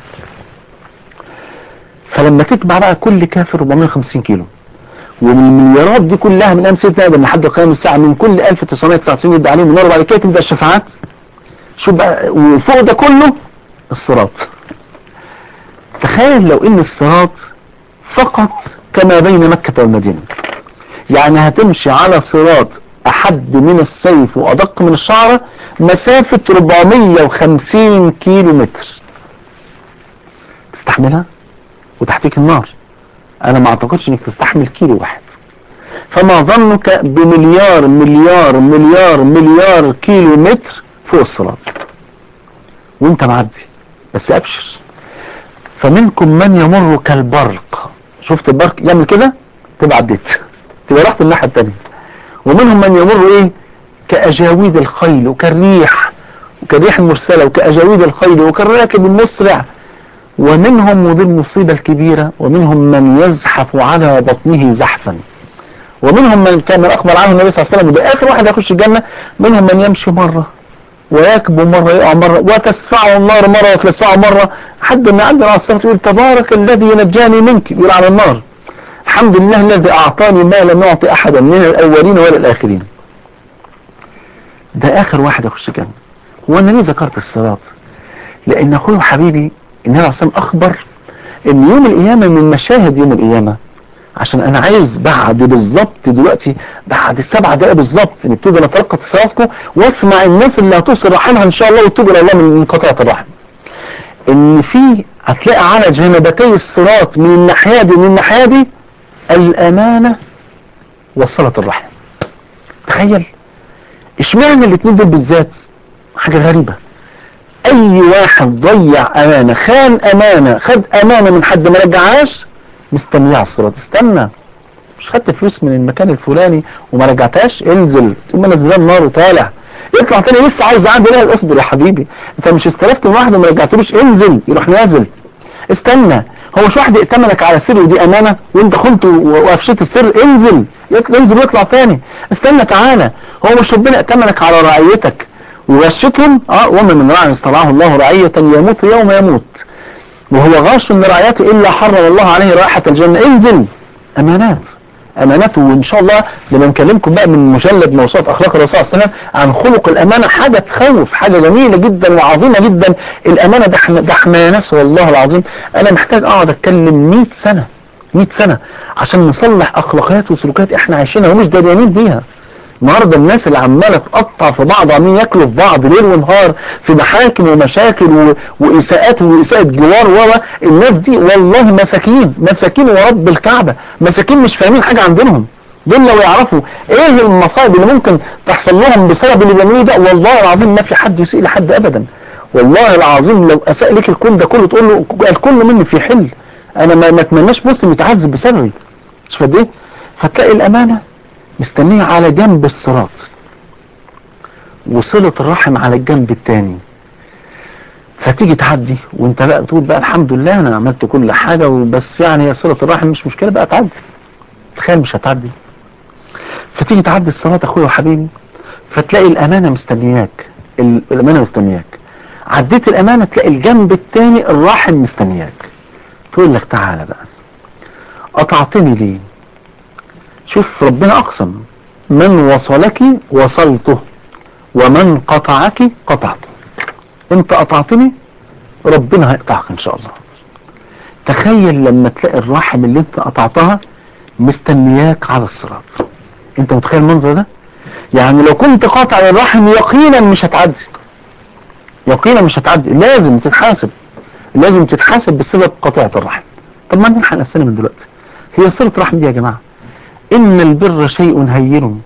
فلما تجمع بقى كل كافر 450 كيلو ومن المليارات دي كلها من ايام سيدنا ادم لحد قيام الساعه من كل 1999 يبدا عليهم النار وبعد كده تبدا الشفاعات شوف بقى وفوق ده كله الصراط تخيل لو ان الصراط فقط كما بين مكة والمدينة يعني هتمشي على صراط أحد من السيف وأدق من الشعرة مسافة 450 كيلو متر تستحملها وتحتيك النار أنا ما أعتقدش إنك تستحمل كيلو واحد فما ظنك بمليار مليار مليار مليار كيلو متر فوق الصراط وانت معدي بس أبشر فمنكم من يمر كالبرق شفت البرق يعمل كده تبقى عديت تبقى رحت الناحية التانية ومنهم من يمر ايه كأجاويد الخيل وكالريح وكالريح المرسلة وكأجاويد الخيل وكالراكب المسرع ومنهم ودي المصيبة الكبيرة ومنهم من يزحف على بطنه زحفا ومنهم من كان أخبر عنه النبي صلى الله عليه وسلم ده آخر واحد يخش الجنة منهم من يمشي مرة ويكبو مرة يقع مرة وتسفعه النار مرة وتلسعه مرة حد ما عندنا على الصلاة يقول تبارك الذي نجاني منك يقول على النار الحمد لله الذي أعطاني ما لم يعطي أحدا من الأولين ولا الآخرين ده آخر واحد يخش الجنة وأنا ليه ذكرت الصراط لأن أخوي وحبيبي النبي عليه الصلاة أخبر أن يوم القيامة من مشاهد يوم القيامة عشان انا عايز بعد بالظبط دلوقتي بعد السبع دقائق بالظبط نبتدي نتلقى اتصالاتكم واسمع الناس اللي هتوصل رحمها ان شاء الله وتوب الى الله من قطيعه الرحم. ان في هتلاقي على جانبتي الصراط من الناحيه دي ومن الناحيه دي الامانه وصله الرحم. تخيل اشمعنى الاثنين دول بالذات حاجه غريبه. اي واحد ضيع امانه خان امانه خد امانه من حد ما رجعهاش مستنيه على الصراط استنى مش خدت فلوس من المكان الفلاني وما رجعتهاش انزل تقوم منزلها النار وطالع يطلع تاني لسه عاوز اعدي لا اصبر يا حبيبي انت مش استلفت من واحد وما رجعتلوش انزل يروح نازل استنى هو مش واحد ائتمنك على سر ودي امانه وانت خنت وافشيت السر انزل انزل واطلع تاني استنى تعالى هو مش ربنا ائتمنك على رعيتك ووشتهم اه ومن من راع استرعاه الله رعيه يموت يوم يموت وهو غاش لرعيته إلا حرم الله عليه رائحة الجنة انزل أمانات أمانات وإن شاء الله لما نكلمكم بقى من مجلد موسوعة أخلاق الرسول صلى الله عليه وسلم عن خلق الأمانة حاجة تخوف حاجة جميلة جدا وعظيمة جدا الأمانة ده احنا ده احنا ناس والله العظيم أنا محتاج أقعد أتكلم 100 سنة 100 سنة عشان نصلح أخلاقيات وسلوكات احنا عايشينها ومش داريانين بيها النهارده الناس اللي عماله تقطع في بعض عمالين ياكلوا في بعض ليل ونهار في محاكم ومشاكل و... واساءات واساءه جوار و الناس دي والله مساكين مساكين ورب الكعبه مساكين مش فاهمين حاجه عن دينهم دول لو يعرفوا ايه المصائب اللي ممكن تحصل لهم بسبب اللي بيعملوه ده والله العظيم ما في حد يسيء لحد ابدا والله العظيم لو اساء لك الكون ده كله تقول له الكل مني في حل انا ما ما اتمناش مسلم يتعذب بسببي مش قد ايه فتلاقي الامانه مستنيه على جنب الصراط وصلة الرحم على الجنب التاني فتيجي تعدي وانت بقى تقول بقى الحمد لله انا عملت كل حاجة وبس يعني صلة الرحم مش مشكلة بقى تعدي تخيل مش هتعدي فتيجي تعدي الصراط اخويا وحبيبي فتلاقي الامانة مستنياك الامانة مستنياك عديت الامانة تلاقي الجنب التاني الرحم مستنياك تقول لك تعالى بقى قطعتني ليه شوف ربنا أقسم من وصلك وصلته ومن قطعك قطعته انت قطعتني ربنا هيقطعك ان شاء الله تخيل لما تلاقي الرحم اللي انت قطعتها مستنياك على الصراط انت متخيل المنظر ده يعني لو كنت قاطع الرحم يقينا مش هتعدي يقينا مش هتعدي لازم تتحاسب لازم تتحاسب بسبب قطيعة الرحم طب ما نلحق نفسنا من دلوقتي هي صلة رحم دي يا جماعة إن البر شيء هين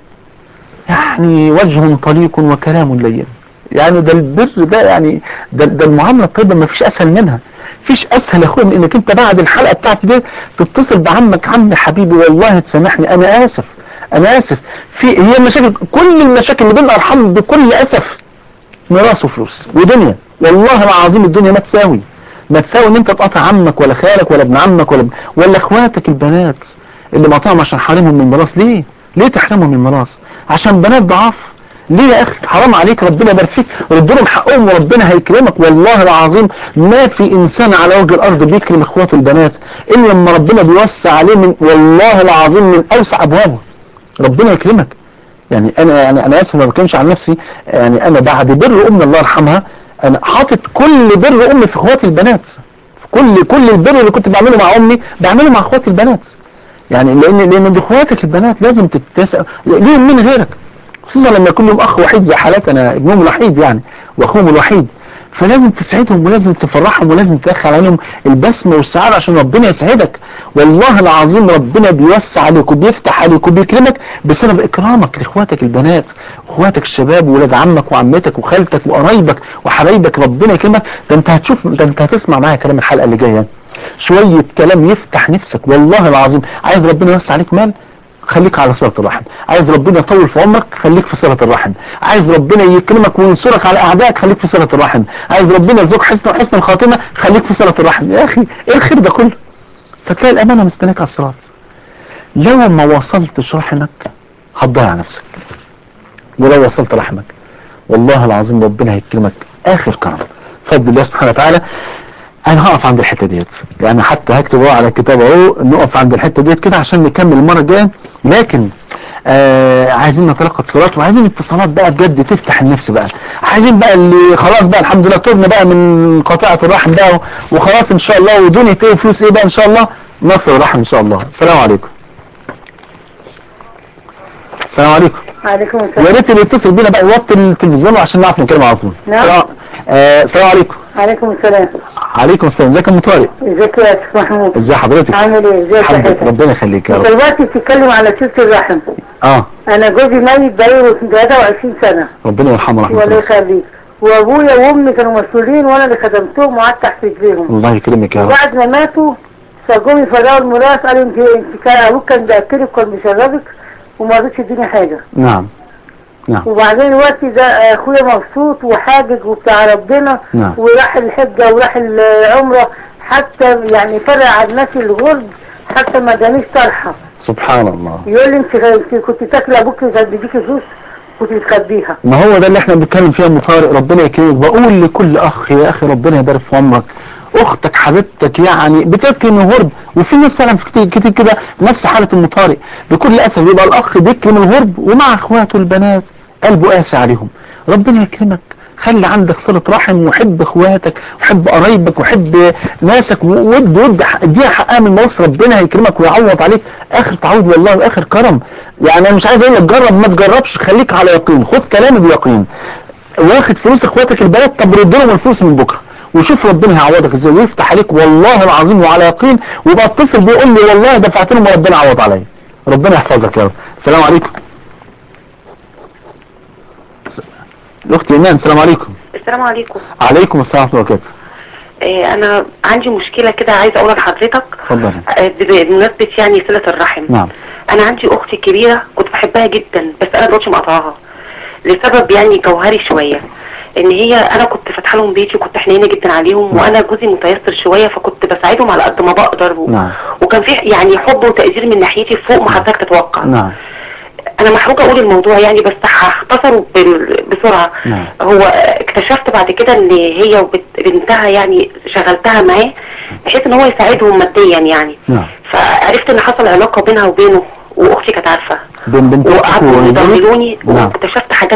يعني وجه طليق وكلام لين يعني ده البر ده يعني ده, ده المعاملة الطيبة ما فيش أسهل منها فيش أسهل يا أخويا من إنك أنت بعد الحلقة بتاعتي دي تتصل بعمك عم حبيبي والله تسامحني أنا آسف أنا آسف في هي المشاكل كل المشاكل اللي بين الأرحام بكل أسف ميراث وفلوس ودنيا والله العظيم الدنيا ما تساوي ما تساوي ان انت تقاطع عمك ولا خالك ولا ابن عمك ولا ولا اخواتك البنات اللي مقطعهم عشان حارمهم من الميراث ليه؟ ليه تحرمهم من الميراث؟ عشان بنات ضعاف ليه يا اخي حرام عليك ربنا يبارك فيك رد لهم حقهم وربنا هيكرمك والله العظيم ما في انسان على وجه الارض بيكرم اخواته البنات الا لما ربنا بيوسع عليه من والله العظيم من اوسع ابوابه ربنا يكرمك يعني انا يعني انا اسف ما بتكلمش عن نفسي يعني انا بعد بر امي الله يرحمها انا حاطط كل بر امي في اخواتي البنات في كل كل البر اللي كنت بعمله مع امي بعمله مع اخواتي البنات يعني لان لان دي اخواتك البنات لازم تتسأل ليهم مين غيرك خصوصا لما يكون لهم اخ وحيد زي حالاتي انا ابنهم الوحيد يعني واخوهم الوحيد فلازم تسعدهم ولازم تفرحهم ولازم تدخل عليهم البسمه والسعاده عشان ربنا يسعدك والله العظيم ربنا بيوسع عليك وبيفتح عليك وبيكرمك بسبب اكرامك لاخواتك البنات اخواتك الشباب وولاد عمك وعمتك وخالتك وقرايبك وحبايبك ربنا يكرمك ده انت هتشوف ده انت هتسمع معايا كلام الحلقه اللي جايه شويه كلام يفتح نفسك والله العظيم عايز ربنا يوسع عليك مال خليك على صلة الرحم عايز ربنا يطول في عمرك خليك في صلة الرحم عايز ربنا يكرمك وينصرك على اعدائك خليك في صلة الرحم عايز ربنا يرزقك حسن وحسن الخاتمة خليك في صلة الرحم يا اخي ايه الخير ده كله فتلاقي الامانة مستنيك على الصراط لو ما وصلتش رحمك هتضيع نفسك ولو وصلت رحمك والله العظيم ربنا هيكرمك اخر كرم فضل الله سبحانه وتعالى انا هقف عند الحته ديت يعني حتى هكتب اهو على الكتاب اهو نقف عند الحته ديت كده عشان نكمل المره الجايه لكن آه عايزين نتلقى اتصالات وعايزين اتصالات بقى بجد تفتح النفس بقى عايزين بقى اللي خلاص بقى الحمد لله تبنا بقى من قطيعه الرحم بقى وخلاص ان شاء الله ودنيا ايه وفلوس ايه بقى ان شاء الله نصر الرحم ان شاء الله السلام عليكم السلام عليكم عليكم يا السلام ريت اللي يتصل بينا بقى يوطي التلفزيون عشان نعرف نتكلم على طول نعم. السلام آه، السلام عليكم عليكم السلام عليكم السلام ازيك يا ام طارق ازيك يا استاذ محمود ازي حضرتك عامل ايه ازيك يا الحمد لله حسن ربنا يخليك يا انت رب دلوقتي بتتكلم على سيره الرحم اه انا جوزي ميت بقاله 23 سنه ربنا يرحمه رحمه والله الله يخليك وابويا وامي كانوا مسؤولين وانا اللي خدمتهم وقعدت تحت رجليهم الله يكرمك يا رب وبعد ما ماتوا فجم يفرقوا الميراث قالوا انت انت كان ابوك كان بياكلك وكان بيشربك وما رضيتش تديني حاجه نعم نعم وبعدين الوقت ده اخويا مبسوط وحاجج وبتاع ربنا نعم. وراح الحجه وراح العمره حتى يعني فرق عن الناس الغرب حتى ما جانيش طرحه سبحان الله يقول لي انت انت كنت تاكله ابوك كان بيديكي فلوس كنت بتخبيها ما هو ده اللي احنا بنتكلم فيه يا ام طارق ربنا يكرمك بقول لكل اخ يا اخي ربنا يبارك في عمرك اختك حبيبتك يعني بتكرم الغرب وفي ناس فعلا في كتير كتير كده نفس حاله ام طارق بكل اسف يبقى الاخ بيكرم الغرب ومع اخواته البنات قلبه قاسي عليهم ربنا يكرمك خلي عندك صلة رحم وحب اخواتك وحب قرايبك وحب ناسك ود ود اديها حقها من مصر ربنا هيكرمك ويعوض عليك اخر تعويض والله واخر كرم يعني انا مش عايز اقول لك جرب ما تجربش خليك على يقين خد كلامي بيقين واخد فلوس اخواتك البنات طب رد لهم الفلوس من بكره وشوف ربنا هيعوضك ازاي ويفتح عليك والله العظيم وعلى يقين ويبقى اتصل بيقول لي والله دفعت لهم وربنا عوض عليا ربنا يحفظك يا رب السلام عليكم س- الاخت ايمان السلام عليكم السلام عليكم عليكم السلام ورحمه الله وبركاته آه، انا عندي مشكله كده عايزه اقولها لحضرتك اتفضلي آه، بمناسبه يعني صله الرحم نعم انا عندي اختي كبيره كنت بحبها جدا بس انا دلوقتي مقاطعاها لسبب يعني جوهري شويه ان هي انا كنت فاتحه لهم بيتي وكنت حنينه جدا عليهم وانا جوزي متيسر شويه فكنت بساعدهم على قد ما بقدر و... نعم. وكان في يعني حب وتقدير من ناحيتي فوق ما حضرتك تتوقع نعم انا محروجه اقول الموضوع يعني بس هختصره بال- بسرعه نعم. هو اكتشفت بعد كده ان هي وبت- بنتها يعني شغلتها معاه بحيث ان هو يساعدهم ماديا يعني نعم فعرفت ان حصل علاقه بينها وبينه واختي كانت عارفه بين بنت اختك وقعدوا وزوجك يضللوني نعم واكتشفت حاجات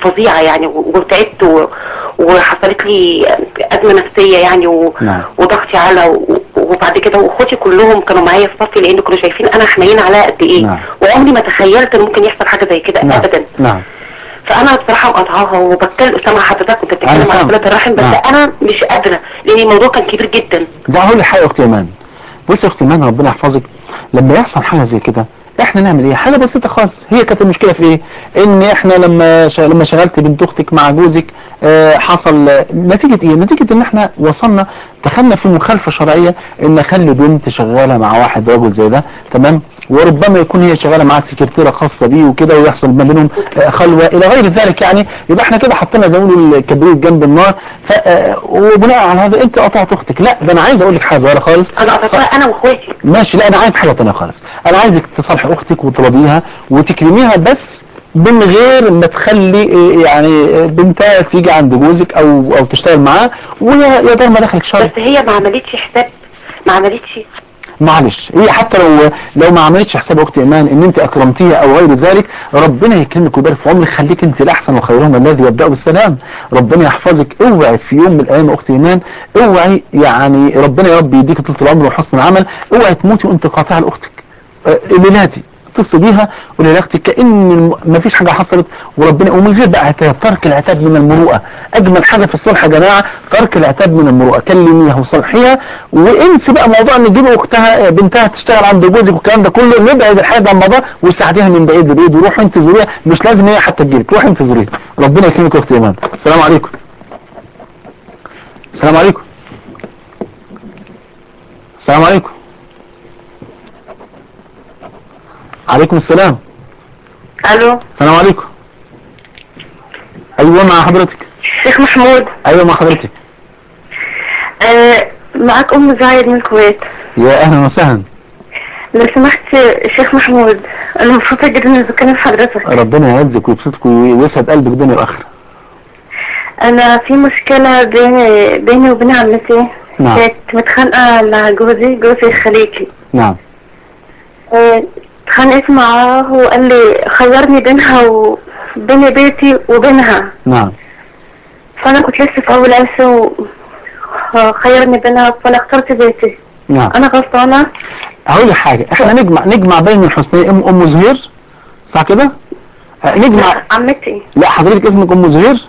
فظيعه يعني و- وتعبت و- وحصلت لي ازمه نفسيه يعني و... نعم. وضغطي على و... وبعد كده واخواتي كلهم كانوا معايا في صفي لان كانوا شايفين انا حنين عليا قد ايه نعم. وعمري ما تخيلت ان ممكن يحصل حاجه زي كده نعم ابدا نعم فانا بصراحه مقاطعاها وبتكلم سامع حضرتك كنت أنا بتتكلم عن سامع. صله الرحم بس نعم. انا مش قادره لان الموضوع كان كبير جدا ده هقول لك حاجه يا اختي ايمان بص يا اختي ايمان ربنا يحفظك لما يحصل حاجه زي كده احنا نعمل ايه حاجه بسيطه خالص هي كانت المشكله في ايه ان احنا لما ش... لما شغلت بنت اختك مع جوزك آه حصل آه، نتيجه ايه نتيجه ان احنا وصلنا دخلنا في مخالفه شرعيه ان اخلي بنت شغاله مع واحد رجل زي ده تمام وربما يكون هي شغاله مع سكرتيره خاصه بيه وكده ويحصل ما بينهم آه، خلوه الى غير ذلك يعني يبقى احنا كده حطينا زي ما بيقولوا الكبريت جنب النار ف آه، وبناء على هذا انت قطعت اختك لا ده انا عايز اقول لك حاجه صغيره خالص انا قطعتها انا واخواتي ماشي لا انا عايز حاجه تانية خالص انا عايزك تصالحي اختك وتراضيها وتكرميها بس من غير ما تخلي إيه، يعني إيه، بنتها تيجي عند جوزك او او تشتغل معاه ويا يا دار ما دخلك شر بس هي ما عملتش حساب ما عملتش معلش هي حتى لو لو ما عملتش حساب اختي ايمان ان انت اكرمتيها او غير ذلك ربنا يكرمك ويبارك في عمرك خليك انت الاحسن وخيرهم الذي يبدا بالسلام ربنا يحفظك اوعي في يوم من الايام يا اختي ايمان اوعي يعني ربنا يا رب يديك طول العمر وحسن العمل اوعي تموتي وانت قاطعه لاختك آه، ليلاتي اتصل بيها قول لها اختي كان ما فيش حاجه حصلت وربنا ومن غير بقى عتاب ترك العتاب من المروءه اجمل حاجه في الصلح يا جماعه ترك العتاب من المروءه كلميها وصلحيها وانسي بقى موضوع ان تجيبي اختها بنتها تشتغل عند جوزك والكلام ده كله نبعد الحياه عن الموضوع وساعديها من بعيد لبعيد وروحي انت زوريها مش لازم هي حتى تجيلك روحي انت زوريها ربنا يكرمك يا اختي ايمان السلام عليكم السلام عليكم السلام عليكم عليكم السلام الو السلام عليكم ايوه مع حضرتك شيخ محمود ايوه مع حضرتك آه معك ام زايد من الكويت يا اهلا وسهلا لو سمحت شيخ محمود انا مبسوطه جدا اني بكلم حضرتك ربنا يعزك ويبسطك ويسعد قلبك دنيا واخره انا في مشكله بيني بيني وبين عمتي نعم. كنت متخانقه مع جوزي جوزي خليجي نعم آه، اتخانقت معاه وقال لي خيرني بينها وبين بيتي وبينها نعم فانا كنت لسه في اول عرسه وخيرني بينها فانا اخترت بيتي نعم انا غلطانه هقول لك حاجه احنا نجمع نجمع بين الحسنين ام ام زهير صح كده آه، نجمع عمتي لا حضرتك اسمك ام زهير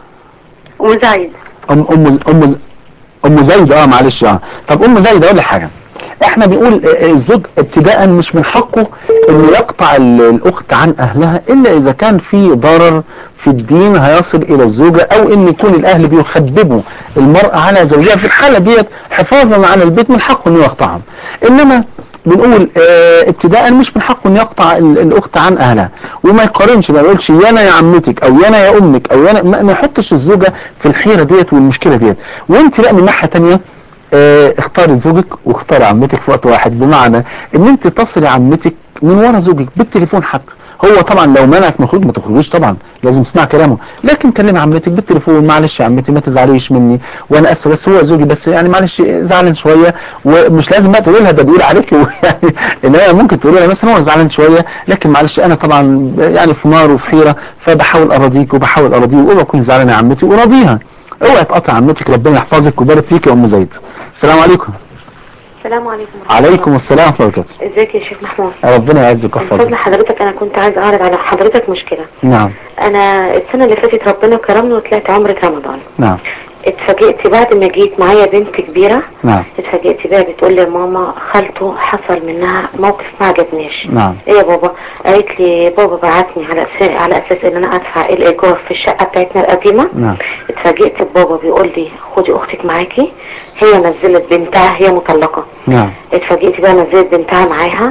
ام زايد ام ام ز- ام ز- ام زايد اه معلش اه طب ام زايد اقول لك حاجه احنا بنقول آه، آه، الزوج ابتداء مش من حقه انه يقطع ال- الاخت عن اهلها الا اذا كان في ضرر في الدين هيصل الى الزوجه او ان يكون الاهل بيخببوا المراه على زوجها في الحاله ديت حفاظا على البيت من حقه انه يقطعهم انما بنقول اه ابتداء مش من حقه ان يقطع ال- الاخت عن اهلها وما يقارنش ما يقولش يا انا يا عمتك او يا انا يا امك او يا أنا ما ما يحطش الزوجه في الحيره ديت والمشكله ديت وانت لا من ناحيه ثانيه اه اختاري زوجك واختاري عمتك في وقت واحد بمعنى ان انت تصلي عمتك من ورا زوجك بالتليفون حتى هو طبعا لو منعك من الخروج ما تخرجيش طبعا لازم تسمع كلامه لكن كلمي عمتك بالتليفون معلش يا عمتي ما تزعليش مني وانا اسف بس هو زوجي بس يعني معلش زعلان شويه ومش لازم بقى تقولي لها ده بيقول عليك يعني انما ممكن تقولي لها مثلا هو زعلان شويه لكن معلش انا طبعا يعني في نار وفي حيره فبحاول اراضيك وبحاول ارضيه واوعى تكون زعلانه يا عمتي وراضيها اوعى تقطع عمتك ربنا يحفظك ويبارك فيك يا ام زيد السلام عليكم السلام عليكم ورحمة الله. عليكم السلام ورحمه الله وبركاته ازيك يا شيخ محمود ربنا يعزك من فضل ويحفظك حضرتك انا كنت عايز اعرض على حضرتك مشكلة نعم انا السنة اللي فاتت ربنا كرمني وطلعت عمرة رمضان نعم اتفاجئت بعد ما جيت معايا بنت كبيرة نعم اتفاجئت بيها بتقول لي ماما خالته حصل منها موقف ما عجبنيش نعم ايه يا بابا قالت لي بابا بعتني على اساس على اساس ان انا ادفع الايجار في الشقه بتاعتنا القديمه نعم اتفاجئت ببابا بيقول لي خدي اختك معاكي هي نزلت بنتها هي مطلقه نعم اتفاجئت بقى نزلت بنتها معاها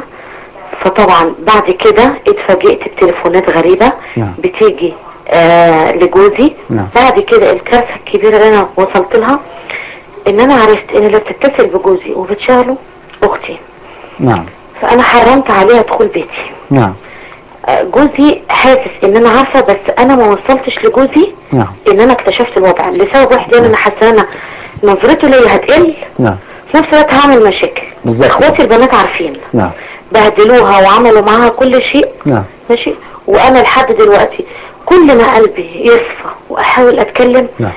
فطبعا بعد كده اتفاجئت بتليفونات غريبه نعم. بتيجي آه لجوزي نعم. بعد كده الكارثه الكبيره اللي انا وصلت لها ان انا عرفت ان اللي بتتصل بجوزي وبتشغله اختي نعم فانا حرمت عليها دخول بيتي نعم آه، جوزي حاسس ان انا عارفه بس انا ما وصلتش لجوزي نعم ان انا اكتشفت الوضع لسبب واحد يعني انا حاسه انا نظرته ليا هتقل نعم في نفس الوقت هعمل مشاكل بالظبط اخواتي البنات عارفين نعم بهدلوها وعملوا معاها كل شيء نعم ماشي وانا لحد دلوقتي كل ما قلبي يصفى واحاول اتكلم نعم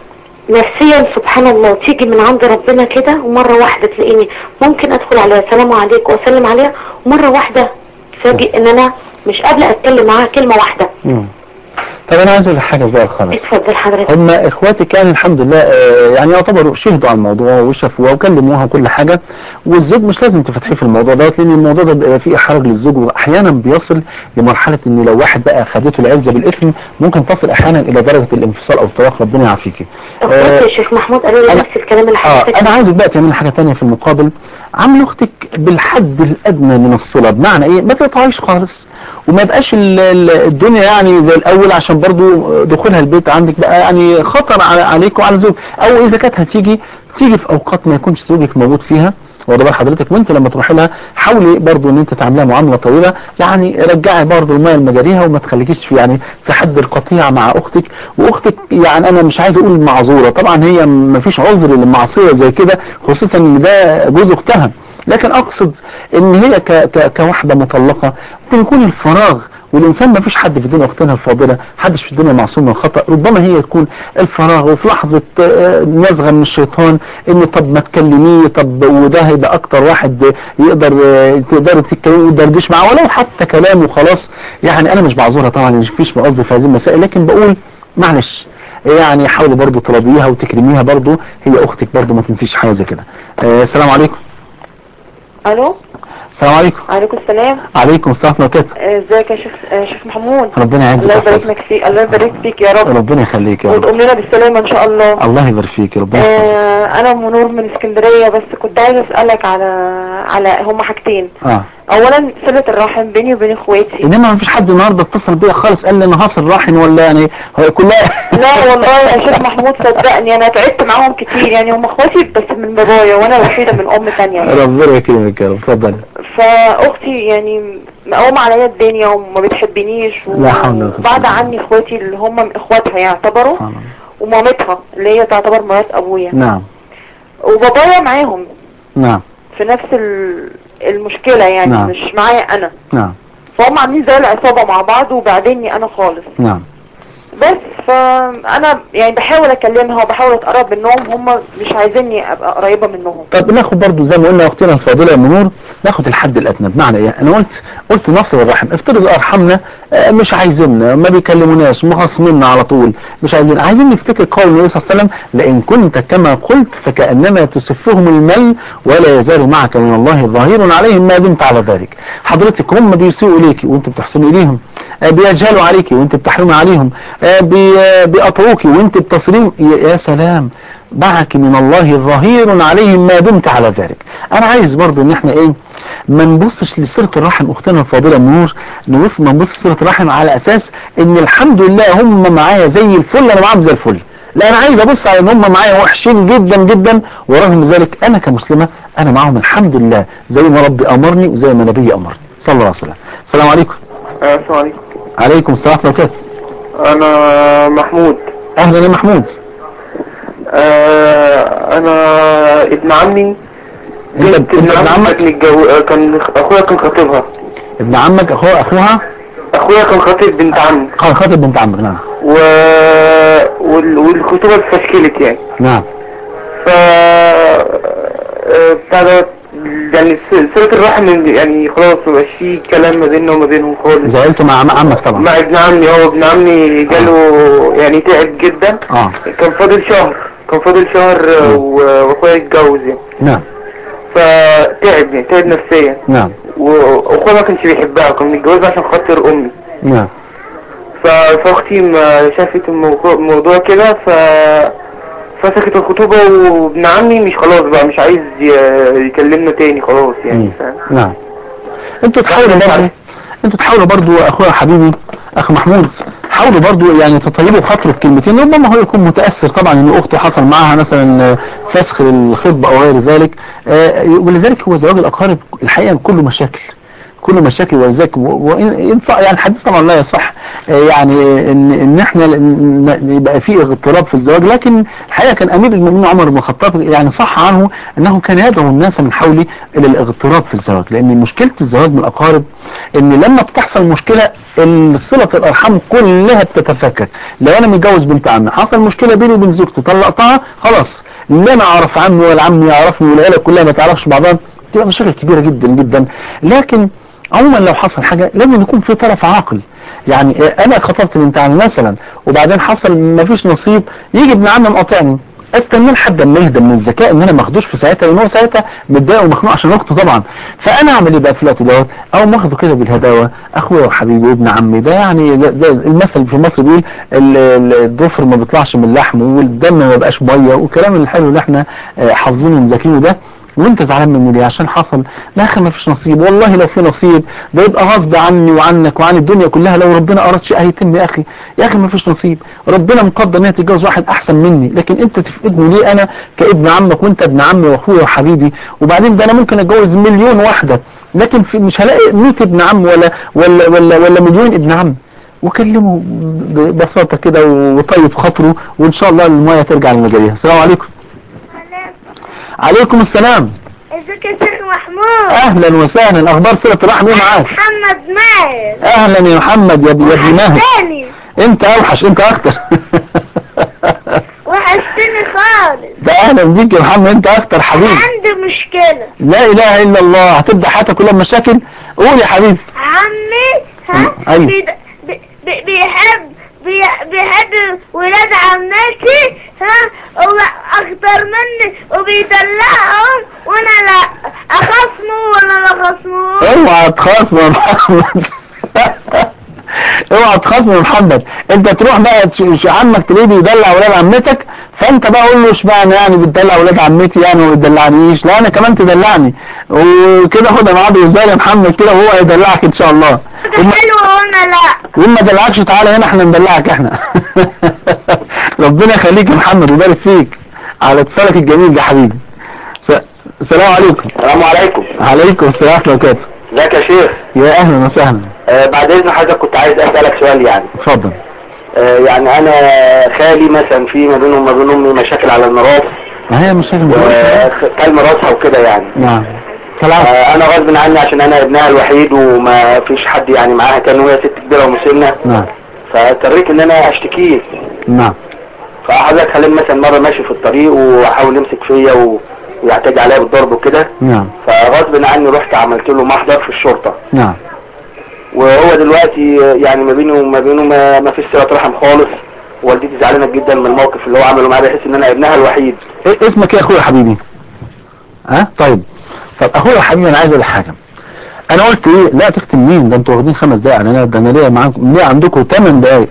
نفسيا سبحان الله تيجي من عند ربنا كده ومرة واحدة تلاقيني ممكن ادخل عليها السلام عليكم واسلم عليها ومرة واحدة تفاجئ ان انا مش قابلة اتكلم معاها كلمة واحدة مم. طب انا عايز اقول لك حاجه صغيره خالص اتفضل حضرتك هم اخواتي كان الحمد لله آه، يعني يعتبروا شهدوا على الموضوع وشافوها وكلموها وكل حاجه والزوج مش لازم تفتحيه في الموضوع دوت لان الموضوع ده بيبقى فيه احراج للزوج واحيانا بيصل لمرحله ان لو واحد بقى خدته العزه بالاثم ممكن تصل احيانا الى درجه الانفصال او الطلاق ربنا يعافيكي. اخواتي يا شيخ محمود قالوا لي أنا- نفس الكلام اللي اه حضرتك انا عايزك بقى تعملي حاجه تانية في المقابل عامل اختك بالحد الادنى من الصله بمعنى ايه ما تقطعيش خالص وما يبقاش ال- ال- الدنيا يعني زي الاول عشان برضو دخولها البيت عندك بقى يعني خطر على عليك وعلى الزوج او اذا كانت هتيجي تيجي في اوقات ما يكونش زوجك موجود فيها واخد بال حضرتك وانت لما تروحي لها حاولي برضو ان انت تعملها معامله طيبه يعني رجعي برضو الميه لمجاريها وما تخليكيش في يعني في حد القطيع مع اختك واختك يعني انا مش عايز اقول معذوره طبعا هي ما فيش عذر للمعصيه زي كده خصوصا ان ده جوز اختها لكن اقصد ان هي ك ك كواحده مطلقه ممكن يكون الفراغ والانسان ما فيش حد في الدنيا اختنا الفاضله حدش في الدنيا معصوم من الخطا ربما هي تكون الفراغ وفي لحظه آه، نزغه من الشيطان ان طب ما تكلميه طب وده هيبقى اكتر واحد يقدر آه، تقدر تتكلمي وتدردش معاه ولو حتى كلام وخلاص يعني انا مش بعذرها طبعا مش فيش مقصد في هذه المسائل لكن بقول معلش يعني حاولي برضو تراضيها وتكرميها برضو هي اختك برضو ما تنسيش حاجه زي كده آه، السلام عليكم الو السلام عليكم عليكم السلام عليكم السلام ورحمه الله وبركاته آه، ازيك يا شيخ آه، شيخ محمود ربنا يعزك الله يبارك ويحفظك لك فيك الله يبارك فيك يا رب ربنا يخليك يا رب وتقوم لنا بالسلامه ان شاء الله الله يبارك فيك ربنا يحفظك آه انا منور من اسكندريه بس كنت عايزه اسالك على على هما حاجتين اه اولا صله الرحم بيني وبين اخواتي انما ما فيش حد النهارده اتصل بيا خالص قال لي انا هصل رحم ولا يعني هو كلها لا والله يا شيخ محمود صدقني انا تعبت معاهم كتير يعني هم اخواتي بس من بابايا وانا الوحيده من ام تانية ربنا يكرمك يا رب اتفضل فاختي يعني مقومة عليا الدنيا وما بتحبنيش لا حول ولا قوة وبعد إلا عني اخواتي اللي هم من اخواتها يعتبروا سبحان الله ومامتها اللي هي تعتبر مرات ابويا نعم وبابايا معاهم نعم في نفس ال- المشكلة يعني نعم. مش معايا انا نعم فهم عاملين زي العصابة مع بعض وبعديني انا خالص نعم بس فانا يعني بحاول اكلمها وبحاول اتقرب منهم هم مش عايزيني ابقى قريبة منهم طب ناخد برضو زي ما قلنا اختنا الفاضله يا منور ناخد الحد الادنى بمعنى ايه انا قلت قلت نصر الرحم افترض ارحمنا آه، مش عايزيننا ما بيكلموناش مخاصميننا على طول مش عايزين عايزين نفتكر قول النبي صلى الله عليه وسلم لئن كنت كما قلت فكانما تسفهم المل ولا يزال معك من الله ظهير عليهم ما دمت على ذلك حضرتك هم بيسيئوا اليكي وانت بتحسني اليهم آه، بيجهلوا عليكي وانت بتحرمي عليهم آه، بي- آه، بيقطعوكي وانت بتصريم يا يا سلام معك من الله ظهير عليهم ما دمت على ذلك انا عايز برضو ان احنا ايه ما نبصش لصله الرحم اختنا الفاضله منور نبص ما نبص لصله الرحم على اساس ان الحمد لله هم معايا زي الفل انا معاهم زي الفل لا انا عايز ابص على ان هم معايا وحشين جدا جدا ورغم ذلك انا كمسلمه انا معاهم الحمد لله زي ما ربي امرني وزي ما نبي امرني صلى الله عليه وسلم السلام عليكم السلام عليكم عليكم السلام ورحمه الله وبركاته انا محمود اهلا يا محمود آه انا ابن عمي انت بنت انت ابن عمك كان متجو... كان اخويا كان خاطبها ابن عمك اخوها اخوها اخويا كان خاطب بنت عمي خ- خاطب بنت عمك نعم و... وال... والخطوبة اتفشكلت يعني نعم ف آه، بتاع ده يعني س- صلة الرحم يعني خلاص مبقاش في كلام ما بيننا وما بينهم خالص زعلتوا مع مع عمك طبعا مع ابن عمي هو ابن عمي جاله يعني تعب جدا اه كان فاضل شهر كان فاضل شهر آه، و- واخويا يتجوز يعني نعم فتعب يعني تعب نفسيا نعم و- واخويا ما كانش بيحبها كان متجوزها عشان خاطر امي نعم ف- فاختي ما شافت الموضوع, الموضوع كده ف فسكت الخطوبة وابن عمي مش خلاص بقى مش عايز ي- يكلمنا تاني خلاص يعني فاهم نعم انتوا تحاولوا برضه انتوا تحاولوا برضه اخويا حبيبي اخ محمود حاولوا برضه يعني تطيبوا خاطره بكلمتين ربما هو يكون متاثر طبعا ان اخته حصل معاها مثلا آه، فسخ للخطبه او غير ذلك آه، ولذلك هو زواج الاقارب الحقيقه كله مشاكل كل مشاكل ولذلك و- وإن إن صح- يعني الحديث طبعا لا يصح آه، يعني ان ان احنا ن- ن- يبقى في اضطراب في الزواج لكن الحقيقه كان امير المؤمنين عمر بن الخطاب يعني صح عنه انه كان يدعو الناس من حوله الى الاغتراب في الزواج لان مشكله الزواج من الاقارب ان لما بتحصل مشكله صله الارحام كلها بتتفكك لو انا متجوز بنت عمي حصل مشكله بيني وبين زوجتي طلقتها خلاص لا انا اعرف عمي ولا عمي يعرفني والعيله كلها ما تعرفش بعضها تبقى مشاكل كبيره جدا جدا لكن عموما لو حصل حاجه لازم يكون في طرف عاقل يعني آه، انا خطبت بنت عمي مثلا وبعدين حصل ما فيش نصيب يجي ابن عمي مقاطعني استنى لحد ما يهدى من الذكاء ان انا ما اخدوش في ساعتها لان هو ساعتها متضايق ومخنوق عشان اخته طبعا فانا اعمل ايه بقى في الوقت دوت او ماخده كده بالهداوه اخويا وحبيبي وابن عمي ده يعني زي ده المثل في مصر بيقول ال- ال- الضفر ما بيطلعش من اللحم والدم ما بقاش ميه والكلام الحلو اللي احنا آه، حافظينه ومذاكرينه ده وانت زعلان مني ليه عشان حصل لا يا اخي ما فيش نصيب والله لو في نصيب ده يبقى غصب عني وعنك وعن الدنيا كلها لو ربنا اراد شيء هيتم يا اخي يا اخي ما فيش نصيب ربنا مقدر ان هي تتجوز واحد احسن مني لكن انت تفقدني ليه انا كابن عمك وانت ابن عمي واخويا وحبيبي وبعدين ده انا ممكن اتجوز مليون واحده لكن في مش هلاقي 100 ابن عم ولا ولا ولا ولا مليون ابن عم وكلمه ببساطه كده وطيب خاطره وان شاء الله المايه ترجع لمجاريها السلام عليكم عليكم السلام ازيك يا شيخ محمود اهلا وسهلا اخبار صله الرحم ايه معاك محمد ماهر اهلا يا محمد يا ابي يا ابي ماهر تاني انت اوحش انت اكتر وحشتني خالص ده اهلا بيك يا محمد انت اكتر حبيبي عندي مشكلة لا اله الا الله هتبدا حياتك كلها بمشاكل قول يا حبيبي عمي ها أيوة. بيد- بي- بي- بيحب بي- بيحب ولاد عمتي ها هو اكتر مني وبيدلعهم وانا لا اخصمه ولا لا اخصمه اوعى تخاصم يا محمد اوعى تخاصم يا محمد انت تروح بقى تش- ش- عمك تلاقيه بيدلع ولاد عمتك فانت بقى قول له اشمعنى يعني بتدلع ولاد عمتي يعني وما بتدلعنيش لا انا كمان تدلعني وكده خدها معاد وزال يا محمد كده وهو هيدلعك ان شاء الله وما- حلو وانا لا وما دلعكش تعالى هنا احنا ندلعك احنا ربنا يخليك يا محمد ويبارك فيك على اتصالك الجميل ده حبيبي س- السلام عليكم السلام عليكم عليكم السلام ورحمه الله وبركاته ازيك يا شيخ يا اهلا وسهلا آه بعد اذن حضرتك كنت عايز اسالك سؤال يعني اتفضل آه يعني انا خالي مثلا في ما بينه وما بين امي مشاكل على الميراث ما هي مشاكل وكل ميراثها وكده يعني نعم آه انا غصب عني عشان انا ابنها الوحيد وما فيش حد يعني معاها كان وهي ست كبيره ومسنه نعم فاضطريت ان انا اشتكيه نعم فحضرتك خليني مثلا مره ماشي في الطريق وحاول يمسك فيا و... ويعتدي عليا بالضرب وكده نعم فغصب عني رحت عملت له محضر في الشرطه نعم وهو دلوقتي يعني ما بينه وما بينه ما, ما فيش صله رحم خالص والدتي زعلانه جدا من الموقف اللي هو عمله معايا بحيث ان انا ابنها الوحيد إيه اسمك ايه يا اخويا حبيبي ها طيب طب اخويا حبيبي انا عايز اقول لك حاجه انا قلت ايه لا تختم مين ده انتوا واخدين خمس دقايق انا ده انا ليا معاكم ليه عندكم 8 دقايق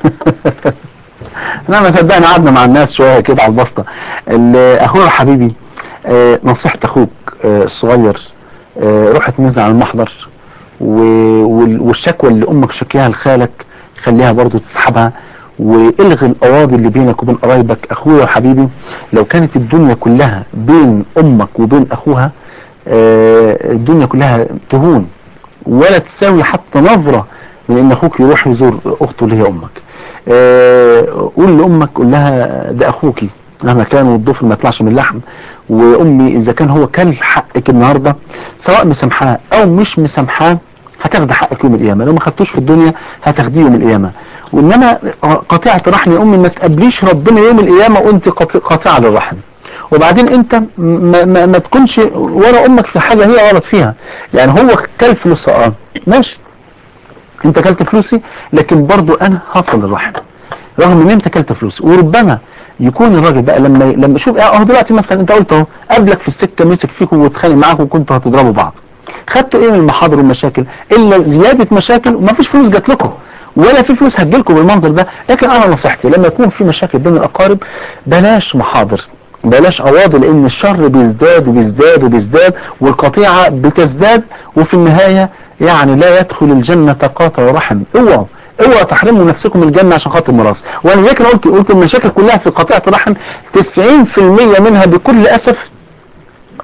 لا ما صدقني قعدنا مع الناس شويه كده على البسطه ال- اخويا حبيبي آه، نصيحه اخوك آه، الصغير آه، روح اتنزل على المحضر و- وال- والشكوى اللي امك شكيها لخالك خليها برضو تسحبها والغي القواضي اللي بينك وبين قرايبك اخويا وحبيبي لو كانت الدنيا كلها بين امك وبين اخوها آه، الدنيا كلها تهون ولا تساوي حتى نظرة من ان اخوك يروح يزور اخته اللي هي امك آه، قول لامك قول لها ده اخوكي مهما كان والضفر ما يطلعش من اللحم وامي اذا كان هو كل حقك النهارده سواء مسامحاه او مش مسامحاه هتاخدي حقك يوم القيامه لو ما خدتوش في الدنيا هتاخديه يوم القيامه وانما قطيعه رحم يا امي ما تقابليش ربنا يوم القيامه وانت قاطع- قاطعه للرحم وبعدين انت ما, ما, ما تكونش ورا امك في حاجه هي غلط فيها يعني هو كل فلوسها اه ماشي انت كلت فلوسي لكن برضو انا هصل الرحم رغم ان انت كلت فلوسي وربما يكون الراجل بقى لما لما شوف اهو دلوقتي مثلا انت قلت اهو قابلك في السكه مسك فيكم واتخانق معاكم وكنتوا هتضربوا بعض خدتوا ايه من المحاضر والمشاكل الا زياده مشاكل وما فيش فلوس جات لكم ولا في فلوس هتجيلكم بالمنظر ده لكن انا نصيحتي لما يكون في مشاكل بين الاقارب بلاش محاضر بلاش قواضي لان الشر بيزداد وبيزداد وبيزداد والقطيعه بتزداد وفي النهايه يعني لا يدخل الجنه قاطع رحم اوعوا اوعوا تحرموا نفسكم الجنه عشان خاطر الميراث وانا زي كده قلت قلت المشاكل كلها في قطيعه الرحم 90% منها بكل اسف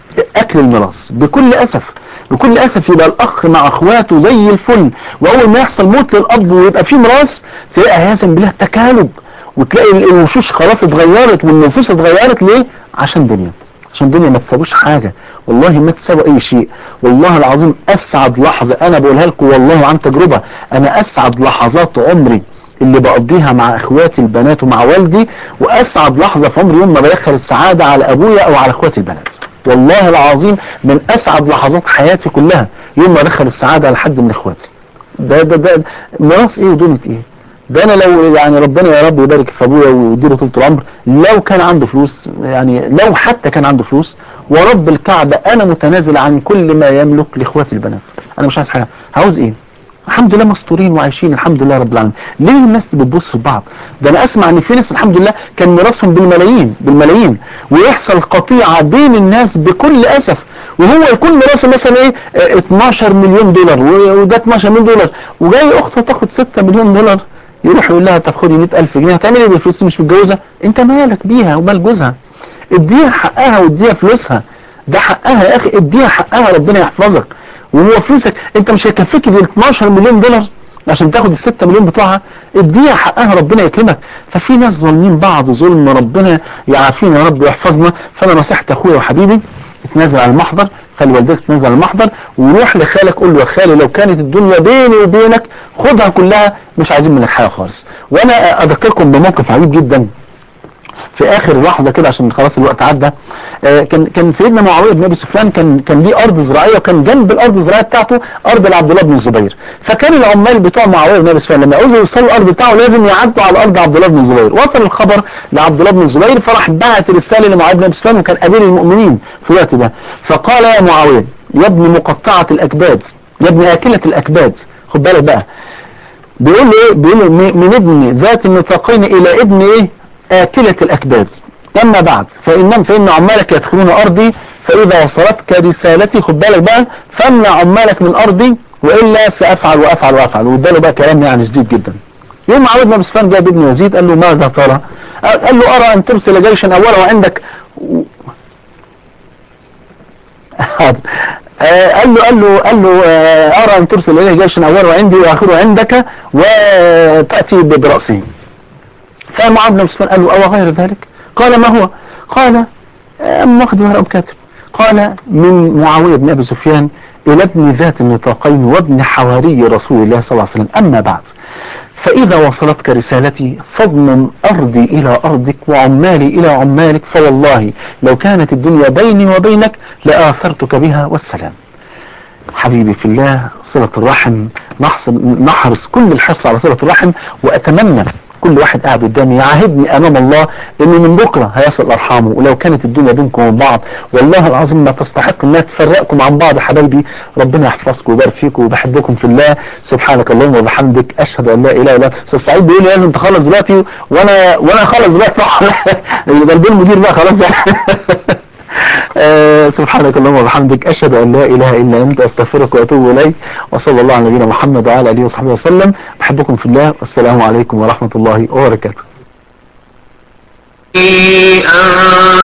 اكل الميراث بكل اسف بكل اسف يبقى الاخ مع اخواته زي الفل واول ما يحصل موت للاب ويبقى في ميراث تلاقي عياذا بالله تكالب وتلاقي الوشوش خلاص اتغيرت والنفوس اتغيرت ليه عشان دنيا عشان دنيا ما تساويش حاجة والله ما تساوي اي شيء والله العظيم اسعد لحظة انا بقولها لكم والله عن تجربة انا اسعد لحظات عمري اللي بقضيها مع اخواتي البنات ومع والدي واسعد لحظة في عمري يوم ما بدخل السعادة على ابويا او على اخواتي البنات والله العظيم من اسعد لحظات حياتي كلها يوم ما ادخل السعادة على حد من اخواتي ده ده ده ميراث ايه ودنيا ايه ده انا لو يعني ربنا يا رب يبارك في ابويا ويديله طول العمر لو كان عنده فلوس يعني لو حتى كان عنده فلوس ورب الكعبة انا متنازل عن كل ما يملك لاخواتي البنات انا مش عايز حاجه عاوز ايه الحمد لله مستورين وعايشين الحمد لله رب العالمين ليه الناس بتبص لبعض ده انا اسمع ان في ناس الحمد لله كان ميراثهم بالملايين بالملايين ويحصل قطيعه بين الناس بكل اسف وهو يكون ميراثه مثلا ايه اه 12 مليون دولار وده 12 مليون دولار وجاي اخته تاخد 6 مليون دولار يروح يقول لها طب خدي 100000 جنيه هتعمل ايه بالفلوس مش متجوزه انت مالك بيها ومال جوزها اديها حقها واديها فلوسها ده حقها يا اخي اديها حقها ربنا يحفظك وهو فلوسك انت مش هيكفيك دي 12 مليون دولار عشان تاخد ال 6 مليون بتوعها اديها حقها ربنا يكرمك ففي ناس ظالمين بعض ظلم ربنا يعافينا يا رب ويحفظنا فانا نصيحتي اخويا وحبيبي اتنازل على المحضر خلي والدتك تنزل على المحضر وروح لخالك قول له يا خالي لو كانت الدنيا بيني وبينك خدها كلها مش عايزين منك حاجه خالص وانا اذكركم بموقف عجيب جدا في اخر لحظه كده عشان خلاص الوقت عدى آه كان كان سيدنا معاويه بن ابي سفيان كان كان ليه ارض زراعيه وكان جنب الارض الزراعيه بتاعته ارض لعبد الله بن الزبير فكان العمال بتوع معاويه بن ابي سفيان لما عاوزوا يوصلوا الارض بتاعه لازم يعدوا على ارض عبد الله بن الزبير وصل الخبر لعبد الله بن الزبير فراح بعت رساله لمعاويه بن ابي سفيان وكان امير المؤمنين في الوقت ده فقال يا معاويه يا ابن مقطعه الاكباد يا ابن اكله الاكباد خد بالك بقى بيقول له ايه بيقول له من ابن ذات النطاقين الى ابن ايه آكلة الأكباد أما بعد فإن فإن عمالك يدخلون أرضي فإذا وصلتك رسالتي خد بالك بقى فامنع عمالك من أرضي وإلا سأفعل وأفعل وأفعل واداله بقى كلام يعني شديد جدا يوم عوض بن سفيان جاب ابن يزيد قال له ماذا ترى؟ قال له أرى أن ترسل جيشا أولا وعندك قال له قال له قال له أرى أن ترسل إليه جيشا أولا وعندي وآخره عندك وتأتي برأسه فمعاذ بن سفيان قال له أو غير ذلك قال ما هو قال أم واخد ورقة كاتب قال من معاوية بن أبي سفيان إلى ابن ذات النطاقين وابن حواري رسول الله صلى الله عليه وسلم أما بعد فإذا وصلتك رسالتي فاضمن أرضي إلى أرضك وعمالي إلى عمالك فوالله لو كانت الدنيا بيني وبينك لآثرتك بها والسلام حبيبي في الله صلة الرحم نحرص كل الحرص على صلة الرحم وأتمنى كل واحد قاعد قدامي يعاهدني امام الله انه من بكره هيصل ارحامه ولو كانت الدنيا بينكم وبين بعض والله العظيم ما تستحق انها تفرقكم عن بعض يا حبايبي ربنا يحفظكم ويبارك فيكم وبحبكم في الله سبحانك اللهم وبحمدك اشهد ان لا اله الا انت استاذ سعيد بيقول لي لازم تخلص دلوقتي وانا وانا اخلص دلوقتي ده البين المدير بقى خلاص يعني آه سبحانك اللهم وبحمدك أشهد أن لا إله إلا أنت أستغفرك وأتوب إليك وصلى الله على نبينا محمد وعلى آله وصحبه وسلم بحبكم في الله والسلام عليكم ورحمة الله وبركاته